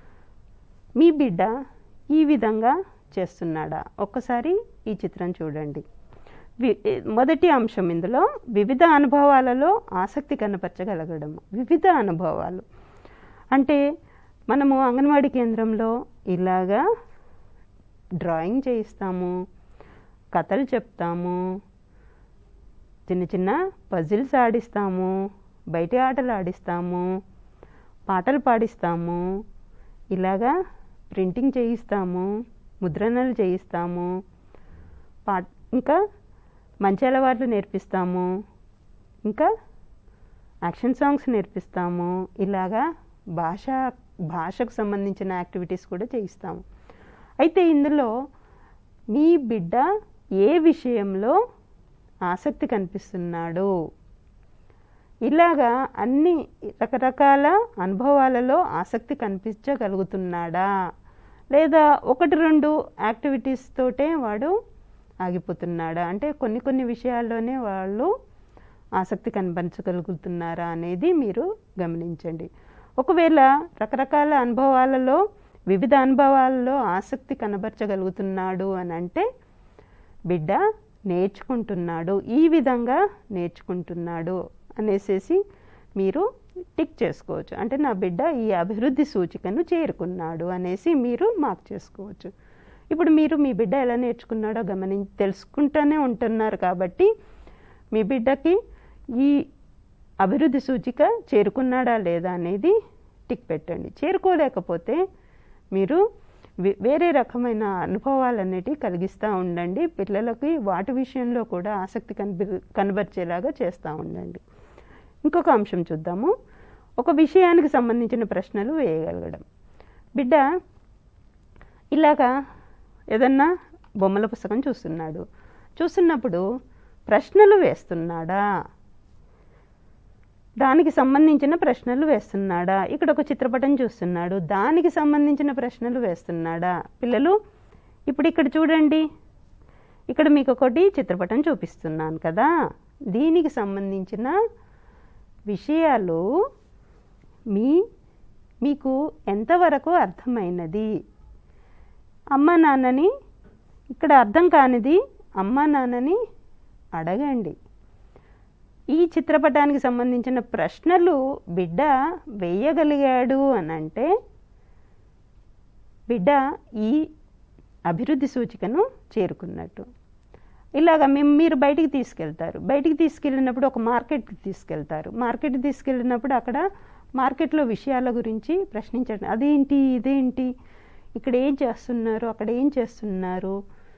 మీ బిడ్డ ఈ విధంగా చేస్తున్నాడా ఒక్కసారి ఈ చిత్రం చూడండి వి- మొదటి అంశం ఇందులో వివిధ అనుభవాలలో ఆసక్తి కనపరచగలగడం వివిధ అనుభవాలు అంటే మనము అంగన్వాడీ కేంద్రంలో ఇలాగా డ్రాయింగ్ చేయిస్తాము కథలు చెప్తాము చిన్న చిన్న పజిల్స్ ఆడిస్తాము బయటి ఆటలు ఆడిస్తాము పాటలు పాడిస్తాము ఇలాగా ప్రింటింగ్ చేయిస్తాము ముద్రణలు చేయిస్తాము పా ఇంకా మంచి అలవాట్లు నేర్పిస్తాము ఇంకా యాక్షన్ సాంగ్స్ నేర్పిస్తాము ఇలాగా భాష భాషకు సంబంధించిన యాక్టివిటీస్ కూడా చేయిస్తాము అయితే ఇందులో మీ బిడ్డ ఏ విషయంలో ఆసక్తి కనిపిస్తున్నాడు ఇలాగా అన్ని రకరకాల అనుభవాలలో ఆసక్తి కనిపించగలుగుతున్నాడా లేదా ఒకటి రెండు యాక్టివిటీస్ తోటే వాడు ఆగిపోతున్నాడా అంటే కొన్ని కొన్ని విషయాల్లోనే వాళ్ళు ఆసక్తి కనపరచగలుగుతున్నారా అనేది మీరు గమనించండి ఒకవేళ రకరకాల అనుభవాలలో వివిధ అనుభవాలలో ఆసక్తి కనబరచగలుగుతున్నాడు అని అంటే బిడ్డ నేర్చుకుంటున్నాడు ఈ విధంగా నేర్చుకుంటున్నాడు అనేసేసి మీరు టిక్ చేసుకోవచ్చు అంటే నా బిడ్డ ఈ అభివృద్ధి సూచికను చేరుకున్నాడు అనేసి మీరు మార్క్ చేసుకోవచ్చు ఇప్పుడు మీరు మీ బిడ్డ ఎలా నేర్చుకున్నాడో గమనించి తెలుసుకుంటూనే ఉంటున్నారు కాబట్టి మీ బిడ్డకి ఈ అభివృద్ధి సూచిక చేరుకున్నాడా లేదా అనేది టిక్ పెట్టండి చేరుకోలేకపోతే మీరు వే- వేరే రకమైన అనుభవాలన్నిటి కలిగిస్తూ ఉండండి పిల్లలకి వాటి విషయంలో కూడా ఆసక్తి కనిపి కనబరిచేలాగా చేస్తూ ఉండండి ఇంకొక అంశం చూద్దాము ఒక విషయానికి సంబంధించిన ప్రశ్నలు వేయగలగడం బిడ్డ ఇలాగా ఏదన్నా బొమ్మల పుస్తకం చూస్తున్నాడు చూస్తున్నప్పుడు ప్రశ్నలు వేస్తున్నాడా దానికి సంబంధించిన ప్రశ్నలు వేస్తున్నాడా ఇక్కడ ఒక చిత్రపటం చూస్తున్నాడు దానికి సంబంధించిన ప్రశ్నలు వేస్తున్నాడా పిల్లలు ఇప్పుడు ఇక్కడ చూడండి ఇక్కడ మీకు ఒకటి చిత్రపటం చూపిస్తున్నాను కదా దీనికి సంబంధించిన విషయాలు మీ మీకు ఎంతవరకు అర్థమైనది అమ్మ నాన్నని ఇక్కడ అర్థం కానిది అమ్మ నాన్నని అడగండి ఈ చిత్రపటానికి సంబంధించిన ప్రశ్నలు బిడ్డ వేయగలిగాడు అని అంటే బిడ్డ ఈ అభివృద్ధి సూచికను చేరుకున్నట్టు ఇలాగ మేము మీరు బయటికి తీసుకెళ్తారు బయటికి తీసుకెళ్ళినప్పుడు ఒక మార్కెట్కి తీసుకెళ్తారు మార్కెట్కి తీసుకెళ్ళినప్పుడు అక్కడ మార్కెట్లో విషయాల గురించి ప్రశ్నించండి అదేంటి ఇదేంటి ఇక్కడ ఏం చేస్తున్నారు అక్కడ ఏం చేస్తున్నారు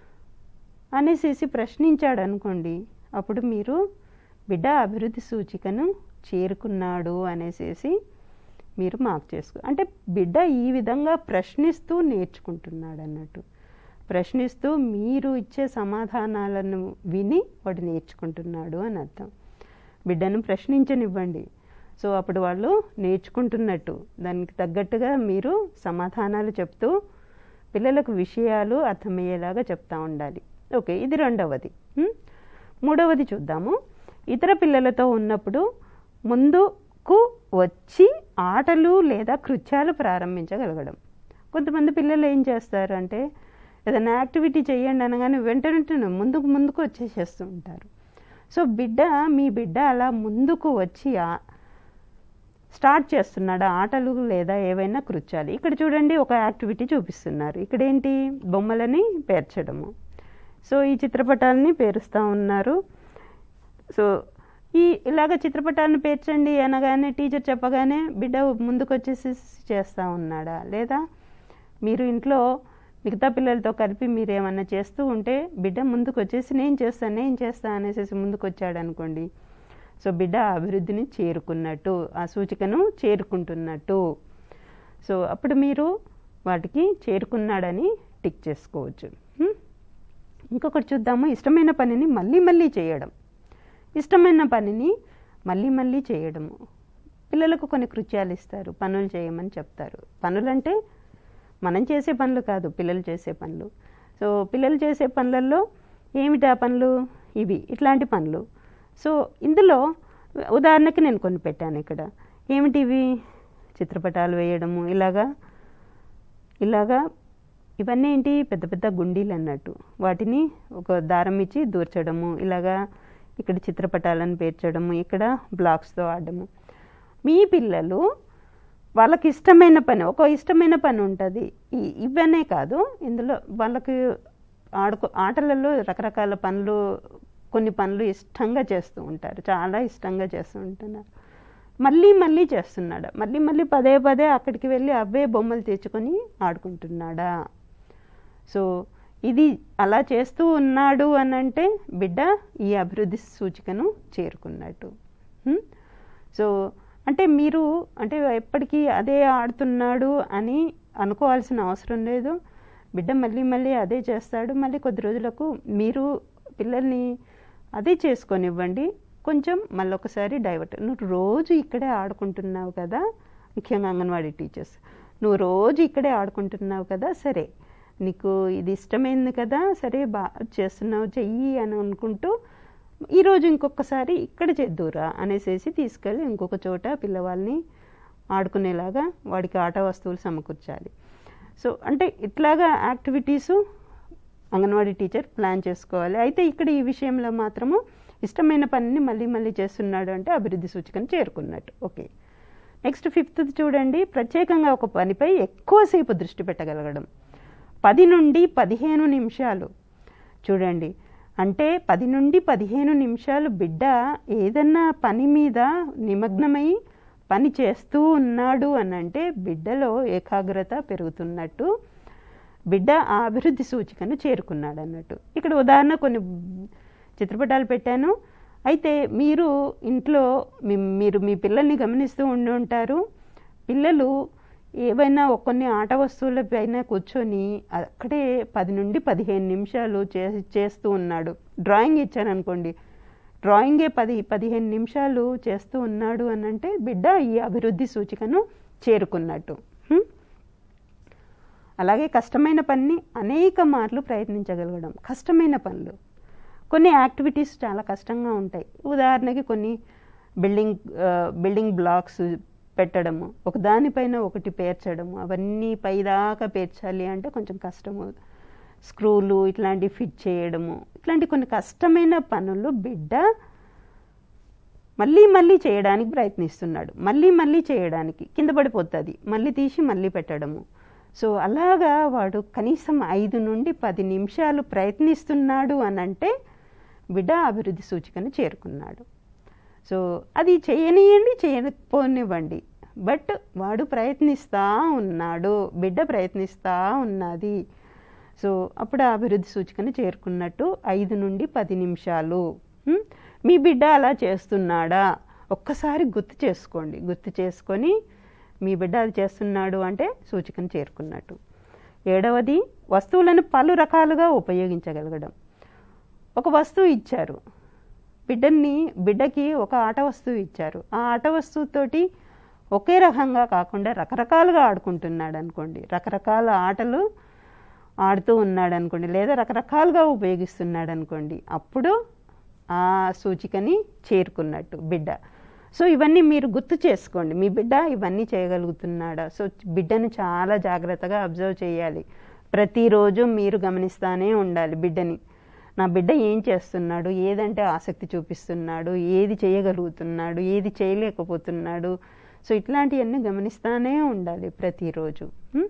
అనేసి ప్రశ్నించాడు అనుకోండి అప్పుడు మీరు బిడ్డ అభివృద్ధి సూచికను చేరుకున్నాడు అనేసేసి మీరు మార్క్ చేసుకో అంటే బిడ్డ ఈ విధంగా ప్రశ్నిస్తూ నేర్చుకుంటున్నాడు అన్నట్టు ప్రశ్నిస్తూ మీరు ఇచ్చే సమాధానాలను విని వాడు నేర్చుకుంటున్నాడు అని అర్థం బిడ్డను ప్రశ్నించనివ్వండి సో అప్పుడు వాళ్ళు నేర్చుకుంటున్నట్టు దానికి తగ్గట్టుగా మీరు సమాధానాలు చెప్తూ పిల్లలకు విషయాలు అర్థమయ్యేలాగా చెప్తా ఉండాలి ఓకే ఇది రెండవది ఉం? మూడవది చూద్దాము ఇతర పిల్లలతో ఉన్నప్పుడు ముందుకు వచ్చి ఆటలు లేదా కృత్యాలు ప్రారంభించగలగడం కొంతమంది పిల్లలు ఏం చేస్తారు అంటే ఏదైనా యాక్టివిటీ చేయండి అనగానే వెంట వెంటనే ముందుకు ముందుకు వచ్చేసేస్తూ ఉంటారు సో బిడ్డ మీ బిడ్డ అలా ముందుకు వచ్చి ఆ- స్టార్ట్ చేస్తున్నాడు ఆటలు లేదా ఏవైనా కృత్యాలు ఇక్కడ చూడండి ఒక యాక్టివిటీ చూపిస్తున్నారు ఇక్కడ ఏంటి బొమ్మలని పేర్చడము సో ఈ చిత్రపటాలని పేరుస్తూ ఉన్నారు సో ఈ ఇలాగ చిత్రపటాన్ని పేర్చండి అనగానే టీచర్ చెప్పగానే బిడ్డ ముందుకు వచ్చేసి చేస్తూ ఉన్నాడా లేదా మీరు ఇంట్లో మిగతా పిల్లలతో కలిపి మీరు ఏమన్నా చేస్తూ ఉంటే బిడ్డ ముందుకు వచ్చేసి నేను చేస్తాను నేను చేస్తా అనేసి ముందుకు వచ్చాడు అనుకోండి సో బిడ్డ ఆ అభివృద్ధిని చేరుకున్నట్టు ఆ సూచికను చేరుకుంటున్నట్టు సో అప్పుడు మీరు వాటికి చేరుకున్నాడని టిక్ చేసుకోవచ్చు హ్మ్? ఇంకొకటి చూద్దాము ఇష్టమైన పనిని మళ్ళీ మళ్ళీ చేయడం ఇష్టమైన పనిని మళ్ళీ మళ్ళీ చేయడము పిల్లలకు కొన్ని కృత్యాలు ఇస్తారు పనులు చేయమని చెప్తారు పనులంటే మనం చేసే పనులు కాదు పిల్లలు చేసే పనులు సో పిల్లలు చేసే పనులలో ఏమిటి ఆ పనులు ఇవి ఇట్లాంటి పనులు సో ఇందులో ఉదాహరణకి నేను కొన్ని పెట్టాను ఇక్కడ ఏమిటి ఇవి చిత్రపటాలు వేయడము ఇలాగా ఇలాగా ఇవన్నీ ఏంటి పెద్ద పెద్ద గుండీలు అన్నట్టు వాటిని ఒక దారం ఇచ్చి దూర్చడము ఇలాగా ఇక్కడ చిత్రపటాలను పేర్చడము ఇక్కడ బ్లాక్స్తో ఆడడము మీ పిల్లలు వాళ్ళకి ఇష్టమైన పని ఒక ఇష్టమైన పని ఉంటుంది ఈ- ఇవన్నీ కాదు ఇందులో వాళ్ళకి ఆడుకో ఆటలలో రకరకాల పనులు కొన్ని పనులు ఇష్టంగా చేస్తూ ఉంటారు చాలా ఇష్టంగా చేస్తూ ఉంటున్నారు మళ్ళీ మళ్ళీ చేస్తున్నాడా మళ్ళీ మళ్ళీ పదే పదే అక్కడికి వెళ్ళి అవే బొమ్మలు తెచ్చుకొని ఆడుకుంటున్నాడా సో ఇది అలా చేస్తూ ఉన్నాడు అని అంటే బిడ్డ ఈ అభివృద్ధి సూచికను చేరుకున్నట్టు హ్మ్? సో అంటే మీరు అంటే ఎప్పటికీ అదే ఆడుతున్నాడు అని అనుకోవాల్సిన అవసరం లేదు బిడ్డ మళ్ళీ మళ్ళీ అదే చేస్తాడు మళ్ళీ కొద్ది రోజులకు మీరు పిల్లల్ని అదే చేసుకొనివ్వండి కొంచెం మళ్ళొకసారి డైవర్ట్ నువ్వు రోజు ఇక్కడే ఆడుకుంటున్నావు కదా ముఖ్యంగా అంగన్వాడీ టీచర్స్ నువ్వు రోజు ఇక్కడే ఆడుకుంటున్నావు కదా సరే నీకు ఇది ఇష్టమైంది కదా సరే బా చేస్తున్నావు చెయ్యి అని అనుకుంటూ ఈరోజు ఇంకొకసారి ఇక్కడ చేద్దురా అనేసేసి తీసుకెళ్ళి ఇంకొక చోట పిల్లవాళ్ళని ఆడుకునేలాగా వాడికి ఆట వస్తువులు సమకూర్చాలి సో అంటే ఇట్లాగా యాక్టివిటీసు అంగన్వాడీ టీచర్ ప్లాన్ చేసుకోవాలి అయితే ఇక్కడ ఈ విషయంలో మాత్రము ఇష్టమైన పనిని మళ్ళీ మళ్ళీ చేస్తున్నాడు అంటే అభివృద్ధి సూచికను చేరుకున్నట్టు ఓకే నెక్స్ట్ ఫిఫ్త్ చూడండి ప్రత్యేకంగా ఒక పనిపై ఎక్కువసేపు దృష్టి పెట్టగలగడం పది నుండి పదిహేను నిమిషాలు చూడండి అంటే పది నుండి పదిహేను నిమిషాలు బిడ్డ ఏదన్నా పని మీద నిమగ్నమై పని చేస్తూ ఉన్నాడు అని అంటే బిడ్డలో ఏకాగ్రత పెరుగుతున్నట్టు బిడ్డ ఆ అభివృద్ధి సూచికను చేరుకున్నాడు అన్నట్టు ఇక్కడ ఉదాహరణ కొన్ని చిత్రపటాలు పెట్టాను అయితే మీరు ఇంట్లో మీ- మీరు మీ పిల్లల్ని గమనిస్తూ ఉండి ఉంటారు పిల్లలు ఏవైనా ఒక కొన్ని ఆట వస్తువుల పైన కూర్చొని అక్కడే పది నుండి పదిహేను నిమిషాలు చే చేస్తూ ఉన్నాడు డ్రాయింగ్ ఇచ్చారనుకోండి డ్రాయింగే పది పదిహేను నిమిషాలు చేస్తూ ఉన్నాడు అని అంటే బిడ్డ ఈ అభివృద్ధి సూచికను చేరుకున్నట్టు హ్మ్? అలాగే కష్టమైన పనిని అనేక మార్లు ప్రయత్నించగలగడం కష్టమైన పనులు కొన్ని యాక్టివిటీస్ చాలా కష్టంగా ఉంటాయి ఉదాహరణకి కొన్ని బిల్డింగ్ ఆ, బిల్డింగ్ బ్లాక్స్ పెట్టడము ఒక దానిపైన ఒకటి పేర్చడము అవన్నీ పైదాకా పేర్చాలి అంటే కొంచెం కష్టము స్క్రూలు ఇట్లాంటివి ఫిట్ చేయడము ఇట్లాంటి కొన్ని కష్టమైన పనులు బిడ్డ మళ్ళీ మళ్ళీ చేయడానికి ప్రయత్నిస్తున్నాడు మళ్ళీ మళ్ళీ చేయడానికి కింద పడిపోతుంది మళ్ళీ తీసి మళ్ళీ పెట్టడము సో అలాగా వాడు కనీసం ఐదు నుండి పది నిమిషాలు ప్రయత్నిస్తున్నాడు అని అంటే బిడ్డ అభివృద్ధి సూచికను చేరుకున్నాడు సో అది చేయనియండి చేయకపోనివ్వండి బట్ వాడు ప్రయత్నిస్తూ ఉన్నాడు బిడ్డ ప్రయత్నిస్తూ ఉన్నది సో అప్పుడు ఆ అభివృద్ధి సూచికను చేరుకున్నట్టు ఐదు నుండి పది నిమిషాలు ఉం? మీ బిడ్డ అలా చేస్తున్నాడా ఒక్కసారి గుర్తు చేసుకోండి గుర్తు చేసుకొని మీ బిడ్డ అది చేస్తున్నాడు అంటే సూచికను చేరుకున్నట్టు ఏడవది వస్తువులను పలు రకాలుగా ఉపయోగించగలగడం ఒక వస్తువు ఇచ్చారు బిడ్డని బిడ్డకి ఒక ఆట వస్తువు ఇచ్చారు ఆ ఆట వస్తువుతోటి ఒకే రకంగా కాకుండా రకరకాలుగా ఆడుకుంటున్నాడు అనుకోండి రకరకాల ఆటలు ఆడుతూ ఉన్నాడు అనుకోండి లేదా రకరకాలుగా ఉపయోగిస్తున్నాడు అనుకోండి అప్పుడు ఆ సూచికని చేరుకున్నట్టు బిడ్డ సో ఇవన్నీ మీరు గుర్తు చేసుకోండి మీ బిడ్డ ఇవన్నీ చేయగలుగుతున్నాడా సో బిడ్డను చాలా జాగ్రత్తగా అబ్జర్వ్ చేయాలి ప్రతిరోజు మీరు గమనిస్తానే ఉండాలి బిడ్డని నా బిడ్డ ఏం చేస్తున్నాడు ఏదంటే ఆసక్తి చూపిస్తున్నాడు ఏది చేయగలుగుతున్నాడు ఏది చేయలేకపోతున్నాడు సో ఇట్లాంటివన్నీ గమనిస్తానే ఉండాలి ప్రతిరోజు ఉం?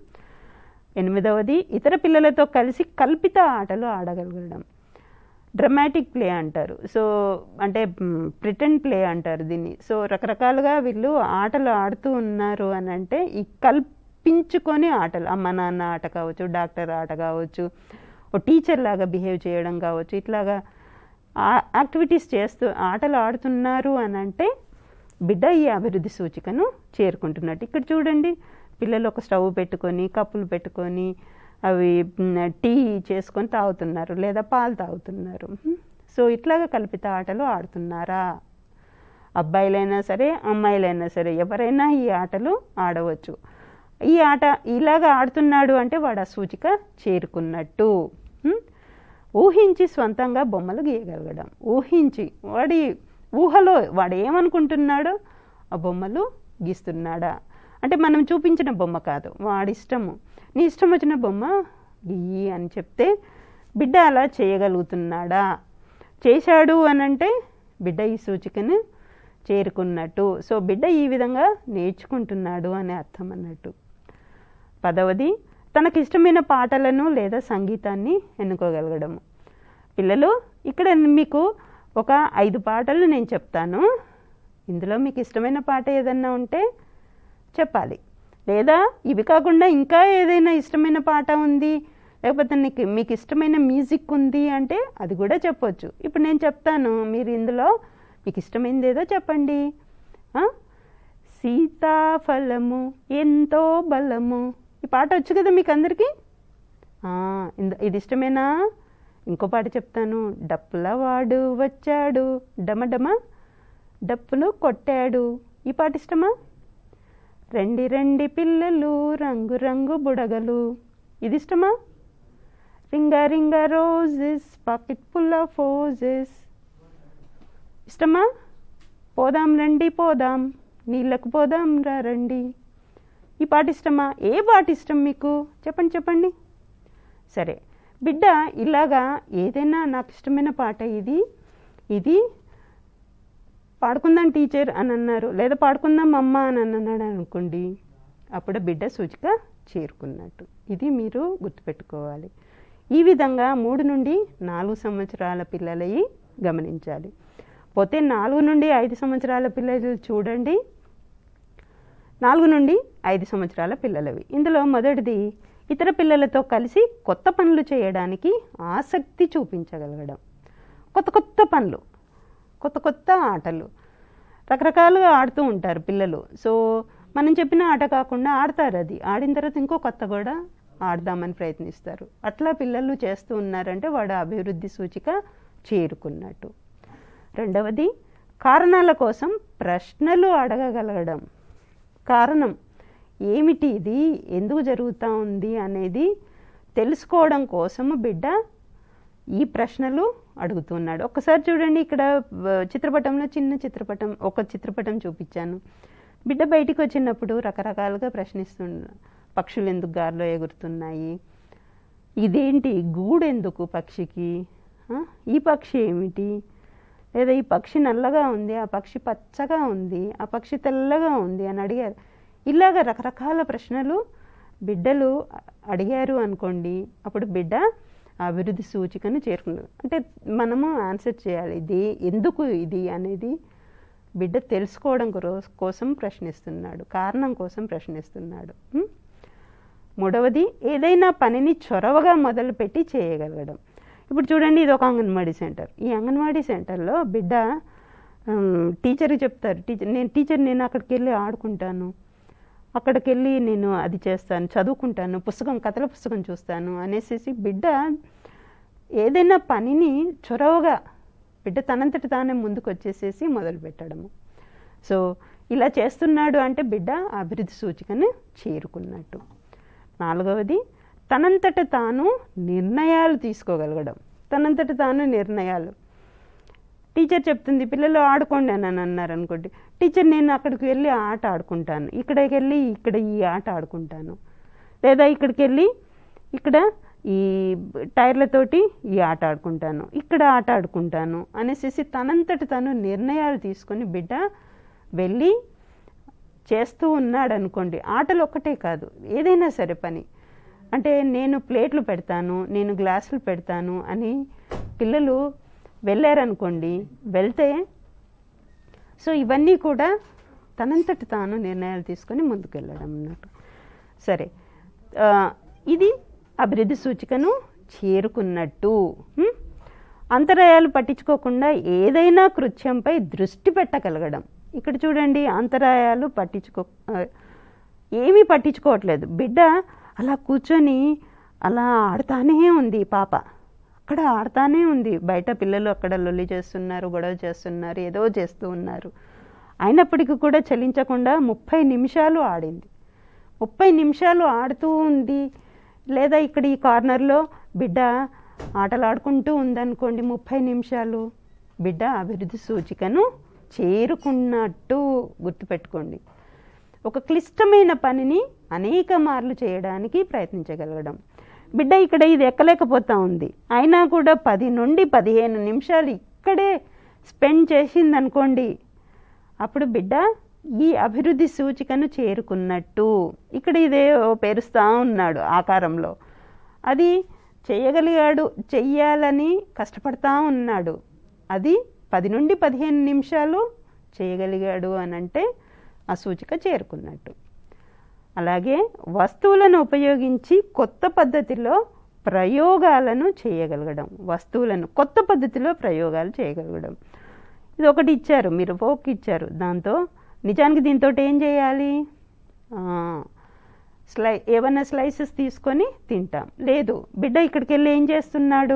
ఎనిమిదవది ఇతర పిల్లలతో కలిసి కల్పిత ఆటలు ఆడగలగడం డ్రమాటిక్ ప్లే అంటారు సో అంటే ప్రిటెండ్ ప్లే అంటారు దీన్ని సో రకరకాలుగా వీళ్ళు ఆటలు ఆడుతూ ఉన్నారు అని అంటే ఈ కల్పించుకొని ఆటలు అమ్మ నాన్న ఆట కావచ్చు డాక్టర్ ఆట కావచ్చు ఓ టీచర్ లాగా బిహేవ్ చేయడం కావచ్చు ఇట్లాగా ఆ- యాక్టివిటీస్ చేస్తూ ఆటలు ఆడుతున్నారు అని అంటే బిడ్డ ఈ అభివృద్ధి సూచికను చేరుకుంటున్నట్టు ఇక్కడ చూడండి పిల్లలు ఒక స్టవ్ పెట్టుకొని కప్పులు పెట్టుకొని అవి మ్, టీ చేసుకొని తాగుతున్నారు లేదా పాలు తాగుతున్నారు హ్మ్. సో ఇట్లాగా కల్పిత ఆటలు ఆడుతున్నారా అబ్బాయిలైనా సరే అమ్మాయిలైనా సరే ఎవరైనా ఈ ఆటలు ఆడవచ్చు ఈ ఆట ఇలాగ ఆడుతున్నాడు అంటే వాడు ఆ సూచిక చేరుకున్నట్టు హ్మ్? ఊహించి స్వంతంగా బొమ్మలు గీయగలగడం ఊహించి వాడి ఊహలో వాడు ఏమనుకుంటున్నాడో ఆ బొమ్మలు గీస్తున్నాడా అంటే మనం చూపించిన బొమ్మ కాదు వాడి ఇష్టము నీ ఇష్టం వచ్చిన బొమ్మ గీయి అని చెప్తే బిడ్డ అలా చేయగలుగుతున్నాడా చేశాడు అని అంటే బిడ్డ ఈ సూచికను చేరుకున్నట్టు సో బిడ్డ ఈ విధంగా నేర్చుకుంటున్నాడు అనే అర్థం అన్నట్టు పదవది తనకి ఇష్టమైన పాటలను లేదా సంగీతాన్ని ఎన్నుకోగలగడము పిల్లలు ఇక్కడ మీకు ఒక ఐదు పాటలు నేను చెప్తాను ఇందులో మీకు ఇష్టమైన పాట ఏదన్నా ఉంటే చెప్పాలి లేదా ఇవి కాకుండా ఇంకా ఏదైనా ఇష్టమైన పాట ఉంది లేకపోతే నీకు మీకు ఇష్టమైన మ్యూజిక్ ఉంది అంటే అది కూడా చెప్పొచ్చు ఇప్పుడు నేను చెప్తాను మీరు ఇందులో మీకు ఇష్టమైనది ఏదో చెప్పండి ఆ? సీతాఫలము ఎంతో బలము ఈ పాట వచ్చు కదా మీకు అందరికీ ఆ, ఇంద- ఇది ఇష్టమేనా ఇంకో పాట చెప్తాను డప్పుల వాడు వచ్చాడు డమడమ డప్పులు కొట్టాడు ఈ పాట ఇష్టమా రండి రండి పిల్లలు రంగు రంగు బుడగలు ఇది ఇష్టమా ring a ring a roses pocket full of roses ఇష్టమా పోదాం రండి పోదాం నీళ్ళకు పోదాం రా రండి ఈ పాట ఇష్టమా ఏ పాట ఇష్టం మీకు చెప్పండి చెప్పండి సరే బిడ్డ ఇలాగా ఏదైనా నాకు ఇష్టమైన పాట ఇది ఇది పాడుకుందాం టీచర్ అని అన్నారు లేదా పాడుకుందాం అమ్మ అని అన్నాడు అనుకోండి అప్పుడు బిడ్డ సూచిక చేరుకున్నట్టు ఇది మీరు గుర్తుపెట్టుకోవాలి ఈ విధంగా మూడు నుండి నాలుగు సంవత్సరాల పిల్లలవి గమనించాలి పోతే నాలుగు నుండి ఐదు సంవత్సరాల పిల్లలు చూడండి నాలుగు నుండి ఐదు సంవత్సరాల పిల్లలవి ఇందులో మొదటిది ఇతర పిల్లలతో కలిసి కొత్త పనులు చేయడానికి ఆసక్తి చూపించగలగడం కొత్త కొత్త పనులు కొత్త కొత్త ఆటలు రకరకాలుగా ఆడుతూ ఉంటారు పిల్లలు సో మనం చెప్పిన ఆట కాకుండా ఆడతారు అది ఆడిన తర్వాత ఇంకో కొత్త కూడా ఆడదామని ప్రయత్నిస్తారు అట్లా పిల్లలు చేస్తూ ఉన్నారంటే వాడు అభివృద్ధి సూచిక చేరుకున్నట్టు రెండవది కారణాల కోసం ప్రశ్నలు అడగగలగడం కారణం ఏమిటి ఇది ఎందుకు జరుగుతూ ఉంది అనేది తెలుసుకోవడం కోసము బిడ్డ ఈ ప్రశ్నలు అడుగుతున్నాడు ఒక్కసారి చూడండి ఇక్కడ వ, చిత్రపటంలో చిన్న చిత్రపటం ఒక చిత్రపటం చూపించాను బిడ్డ బయటికి వచ్చినప్పుడు రకరకాలుగా ప్రశ్నిస్తున్న పక్షులు ఎందుకు గాల్లో ఎగురుతున్నాయి ఇదేంటి గూడు ఎందుకు పక్షికి ఆ, ఈ పక్షి ఏమిటి లేదా ఈ పక్షి నల్లగా ఉంది ఆ పక్షి పచ్చగా ఉంది ఆ పక్షి తెల్లగా ఉంది అని అడిగారు ఇలాగ రకరకాల ప్రశ్నలు బిడ్డలు అ- అడిగారు అనుకోండి అప్పుడు బిడ్డ ఆ అభివృద్ధి సూచికను చేరుకున్నారు అంటే మనము ఆన్సర్ చేయాలి ఇది ఎందుకు ఇది అనేది బిడ్డ తెలుసుకోవడం కొరో- కోసం ప్రశ్నిస్తున్నాడు కారణం కోసం ప్రశ్నిస్తున్నాడు ఉం? మూడవది ఏదైనా పనిని చొరవగా మొదలుపెట్టి చేయగలగడం ఇప్పుడు చూడండి ఇది ఒక అంగన్వాడీ సెంటర్ ఈ అంగన్వాడీ సెంటర్లో బిడ్డ ఉమ్, టీచర్కి చెప్తారు టీచర్ నేను టీచర్ నేను అక్కడికి వెళ్ళి ఆడుకుంటాను అక్కడికి వెళ్ళి నేను అది చేస్తాను చదువుకుంటాను పుస్తకం కథల పుస్తకం చూస్తాను అనేసి బిడ్డ ఏదైనా పనిని చొరవగా బిడ్డ తనంతట తానే ముందుకు వచ్చేసేసి మొదలు పెట్టడము సో ఇలా చేస్తున్నాడు అంటే బిడ్డ ఆ అభివృద్ధి సూచికను చేరుకున్నట్టు నాలుగవది తనంతట తాను నిర్ణయాలు తీసుకోగలగడం తనంతట తాను నిర్ణయాలు టీచర్ చెప్తుంది పిల్లలు ఆడుకోండి అని అన్నారు అనుకోండి టీచర్ నేను అక్కడికి వెళ్ళి ఆ ఆట ఆడుకుంటాను ఇక్కడికి వెళ్ళి ఇక్కడ ఈ ఆట ఆడుకుంటాను లేదా ఇక్కడికి వెళ్ళి ఇక్కడ ఈ టైర్లతోటి ఈ ఆట ఆడుకుంటాను ఇక్కడ ఆట ఆడుకుంటాను అనేసి తనంతట తను నిర్ణయాలు తీసుకొని బిడ్డ వెళ్ళి చేస్తూ ఉన్నాడు అనుకోండి ఆటలు ఒక్కటే కాదు ఏదైనా సరే పని అంటే నేను ప్లేట్లు పెడతాను నేను గ్లాసులు పెడతాను అని పిల్లలు వెళ్ళారనుకోండి వెళ్తే సో ఇవన్నీ కూడా తనంతట తాను నిర్ణయాలు తీసుకొని ముందుకు వెళ్ళడం అన్నట్టు సరే ఆ, ఇది అభివృద్ధి సూచికను చేరుకున్నట్టు హ్మ్? అంతరాయాలు పట్టించుకోకుండా ఏదైనా కృత్యంపై దృష్టి పెట్టగలగడం ఇక్కడ చూడండి అంతరాయాలు పట్టించుకో ఆ, ఏమీ పట్టించుకోవట్లేదు బిడ్డ అలా కూర్చొని అలా ఆడుతానే ఉంది ఈ పాప అక్కడ ఆడుతానే ఉంది బయట పిల్లలు అక్కడ లొల్లి చేస్తున్నారు గొడవ చేస్తున్నారు ఏదో చేస్తూ ఉన్నారు అయినప్పటికీ కూడా చలించకుండా ముప్పై నిమిషాలు ఆడింది ముప్పై నిమిషాలు ఆడుతూ ఉంది లేదా ఇక్కడ ఈ కార్నర్లో బిడ్డ ఆటలాడుకుంటూ ఉందనుకోండి ముప్పై నిమిషాలు బిడ్డ అభివృద్ధి సూచికను చేరుకున్నట్టు గుర్తుపెట్టుకోండి ఒక క్లిష్టమైన పనిని అనేక మార్లు చేయడానికి ప్రయత్నించగలగడం బిడ్డ ఇక్కడ ఇది ఎక్కలేకపోతా ఉంది అయినా కూడా పది నుండి పదిహేను నిమిషాలు ఇక్కడే స్పెండ్ చేసిందనుకోండి అప్పుడు బిడ్డ ఈ అభివృద్ధి సూచికను చేరుకున్నట్టు ఇక్కడ ఇదే ఓ పేరుస్తా ఉన్నాడు ఆకారంలో అది చేయగలిగాడు చెయ్యాలని కష్టపడతా ఉన్నాడు అది పది నుండి పదిహేను నిమిషాలు చేయగలిగాడు అని అంటే ఆ సూచిక చేరుకున్నట్టు అలాగే వస్తువులను ఉపయోగించి కొత్త పద్ధతిలో ప్రయోగాలను చేయగలగడం వస్తువులను కొత్త పద్ధతిలో ప్రయోగాలు చేయగలగడం ఇది ఒకటి ఇచ్చారు మీరు ఫోక్ ఇచ్చారు దాంతో నిజానికి దీంతో ఏం చేయాలి ఆ, స్లై ఏమన్నా స్లైసెస్ తీసుకొని తింటాం లేదు బిడ్డ ఇక్కడికి వెళ్ళి ఏం చేస్తున్నాడు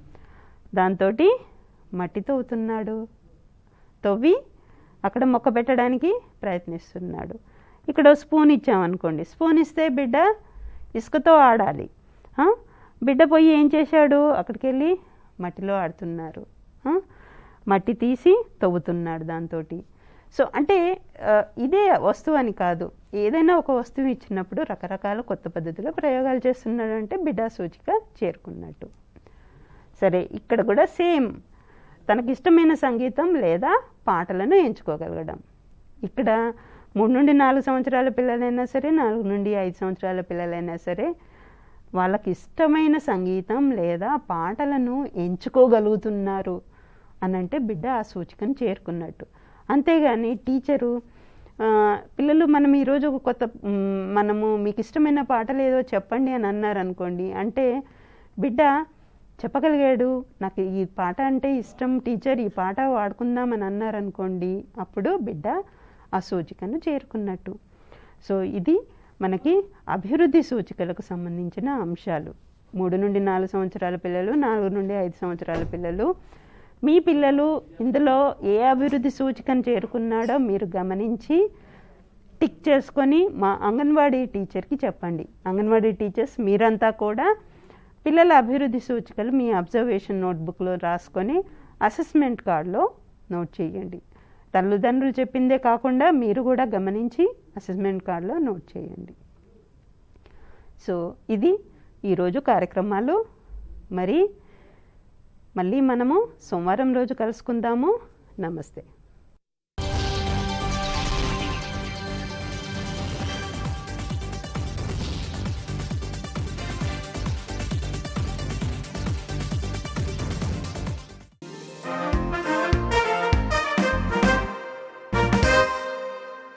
దాంతో మట్టి తవ్వుతున్నాడు తవ్వి అక్కడ మొక్క పెట్టడానికి ప్రయత్నిస్తున్నాడు ఇక్కడ ఓ స్పూన్ ఇచ్చామనుకోండి స్పూన్ ఇస్తే బిడ్డ ఇసుకతో ఆడాలి ఆ? బిడ్డ పోయి ఏం చేశాడు అక్కడికి వెళ్ళి మట్టిలో ఆడుతున్నారు ఆ? మట్టి తీసి తవ్వుతున్నాడు దాంతో సో అంటే ఆ, ఇదే వస్తువు అని కాదు ఏదైనా ఒక వస్తువు ఇచ్చినప్పుడు రకరకాల కొత్త పద్ధతిలో ప్రయోగాలు చేస్తున్నాడు అంటే బిడ్డ సూచిక చేరుకున్నట్టు సరే ఇక్కడ కూడా సేమ్ తనకి ఇష్టమైన సంగీతం లేదా పాటలను ఎంచుకోగలగడం ఇక్కడ మూడు నుండి నాలుగు సంవత్సరాల పిల్లలైనా సరే నాలుగు నుండి ఐదు సంవత్సరాల పిల్లలైనా సరే వాళ్ళకి ఇష్టమైన సంగీతం లేదా పాటలను ఎంచుకోగలుగుతున్నారు అని అంటే బిడ్డ ఆ సూచికను చేరుకున్నట్టు అంతేగాని టీచరు ఆ, పిల్లలు మనం ఈరోజు ఒక కొత్త మ్, మనము మీకు ఇష్టమైన పాటలు ఏదో చెప్పండి అని అన్నారు అనుకోండి అంటే బిడ్డ చెప్పగలిగాడు నాకు ఈ పాట అంటే ఇష్టం టీచర్ ఈ పాట వాడుకుందామని అన్నారనుకోండి అప్పుడు బిడ్డ ఆ సూచికను చేరుకున్నట్టు సో ఇది మనకి అభివృద్ధి సూచికలకు సంబంధించిన అంశాలు మూడు నుండి నాలుగు సంవత్సరాల పిల్లలు నాలుగు నుండి ఐదు సంవత్సరాల పిల్లలు మీ పిల్లలు ఇందులో ఏ అభివృద్ధి సూచికను చేరుకున్నాడో మీరు గమనించి టిక్ చేసుకొని మా అంగన్వాడీ టీచర్కి చెప్పండి అంగన్వాడీ టీచర్స్ మీరంతా కూడా పిల్లల అభివృద్ధి సూచికలు మీ అబ్జర్వేషన్ నోట్బుక్లో రాసుకొని అసెస్మెంట్ కార్డులో నోట్ చేయండి తల్లిదండ్రులు చెప్పిందే కాకుండా మీరు కూడా గమనించి అసెస్మెంట్ కార్డులో నోట్ చేయండి సో ఇది ఈరోజు కార్యక్రమాలు మరి మళ్ళీ మనము సోమవారం రోజు కలుసుకుందాము నమస్తే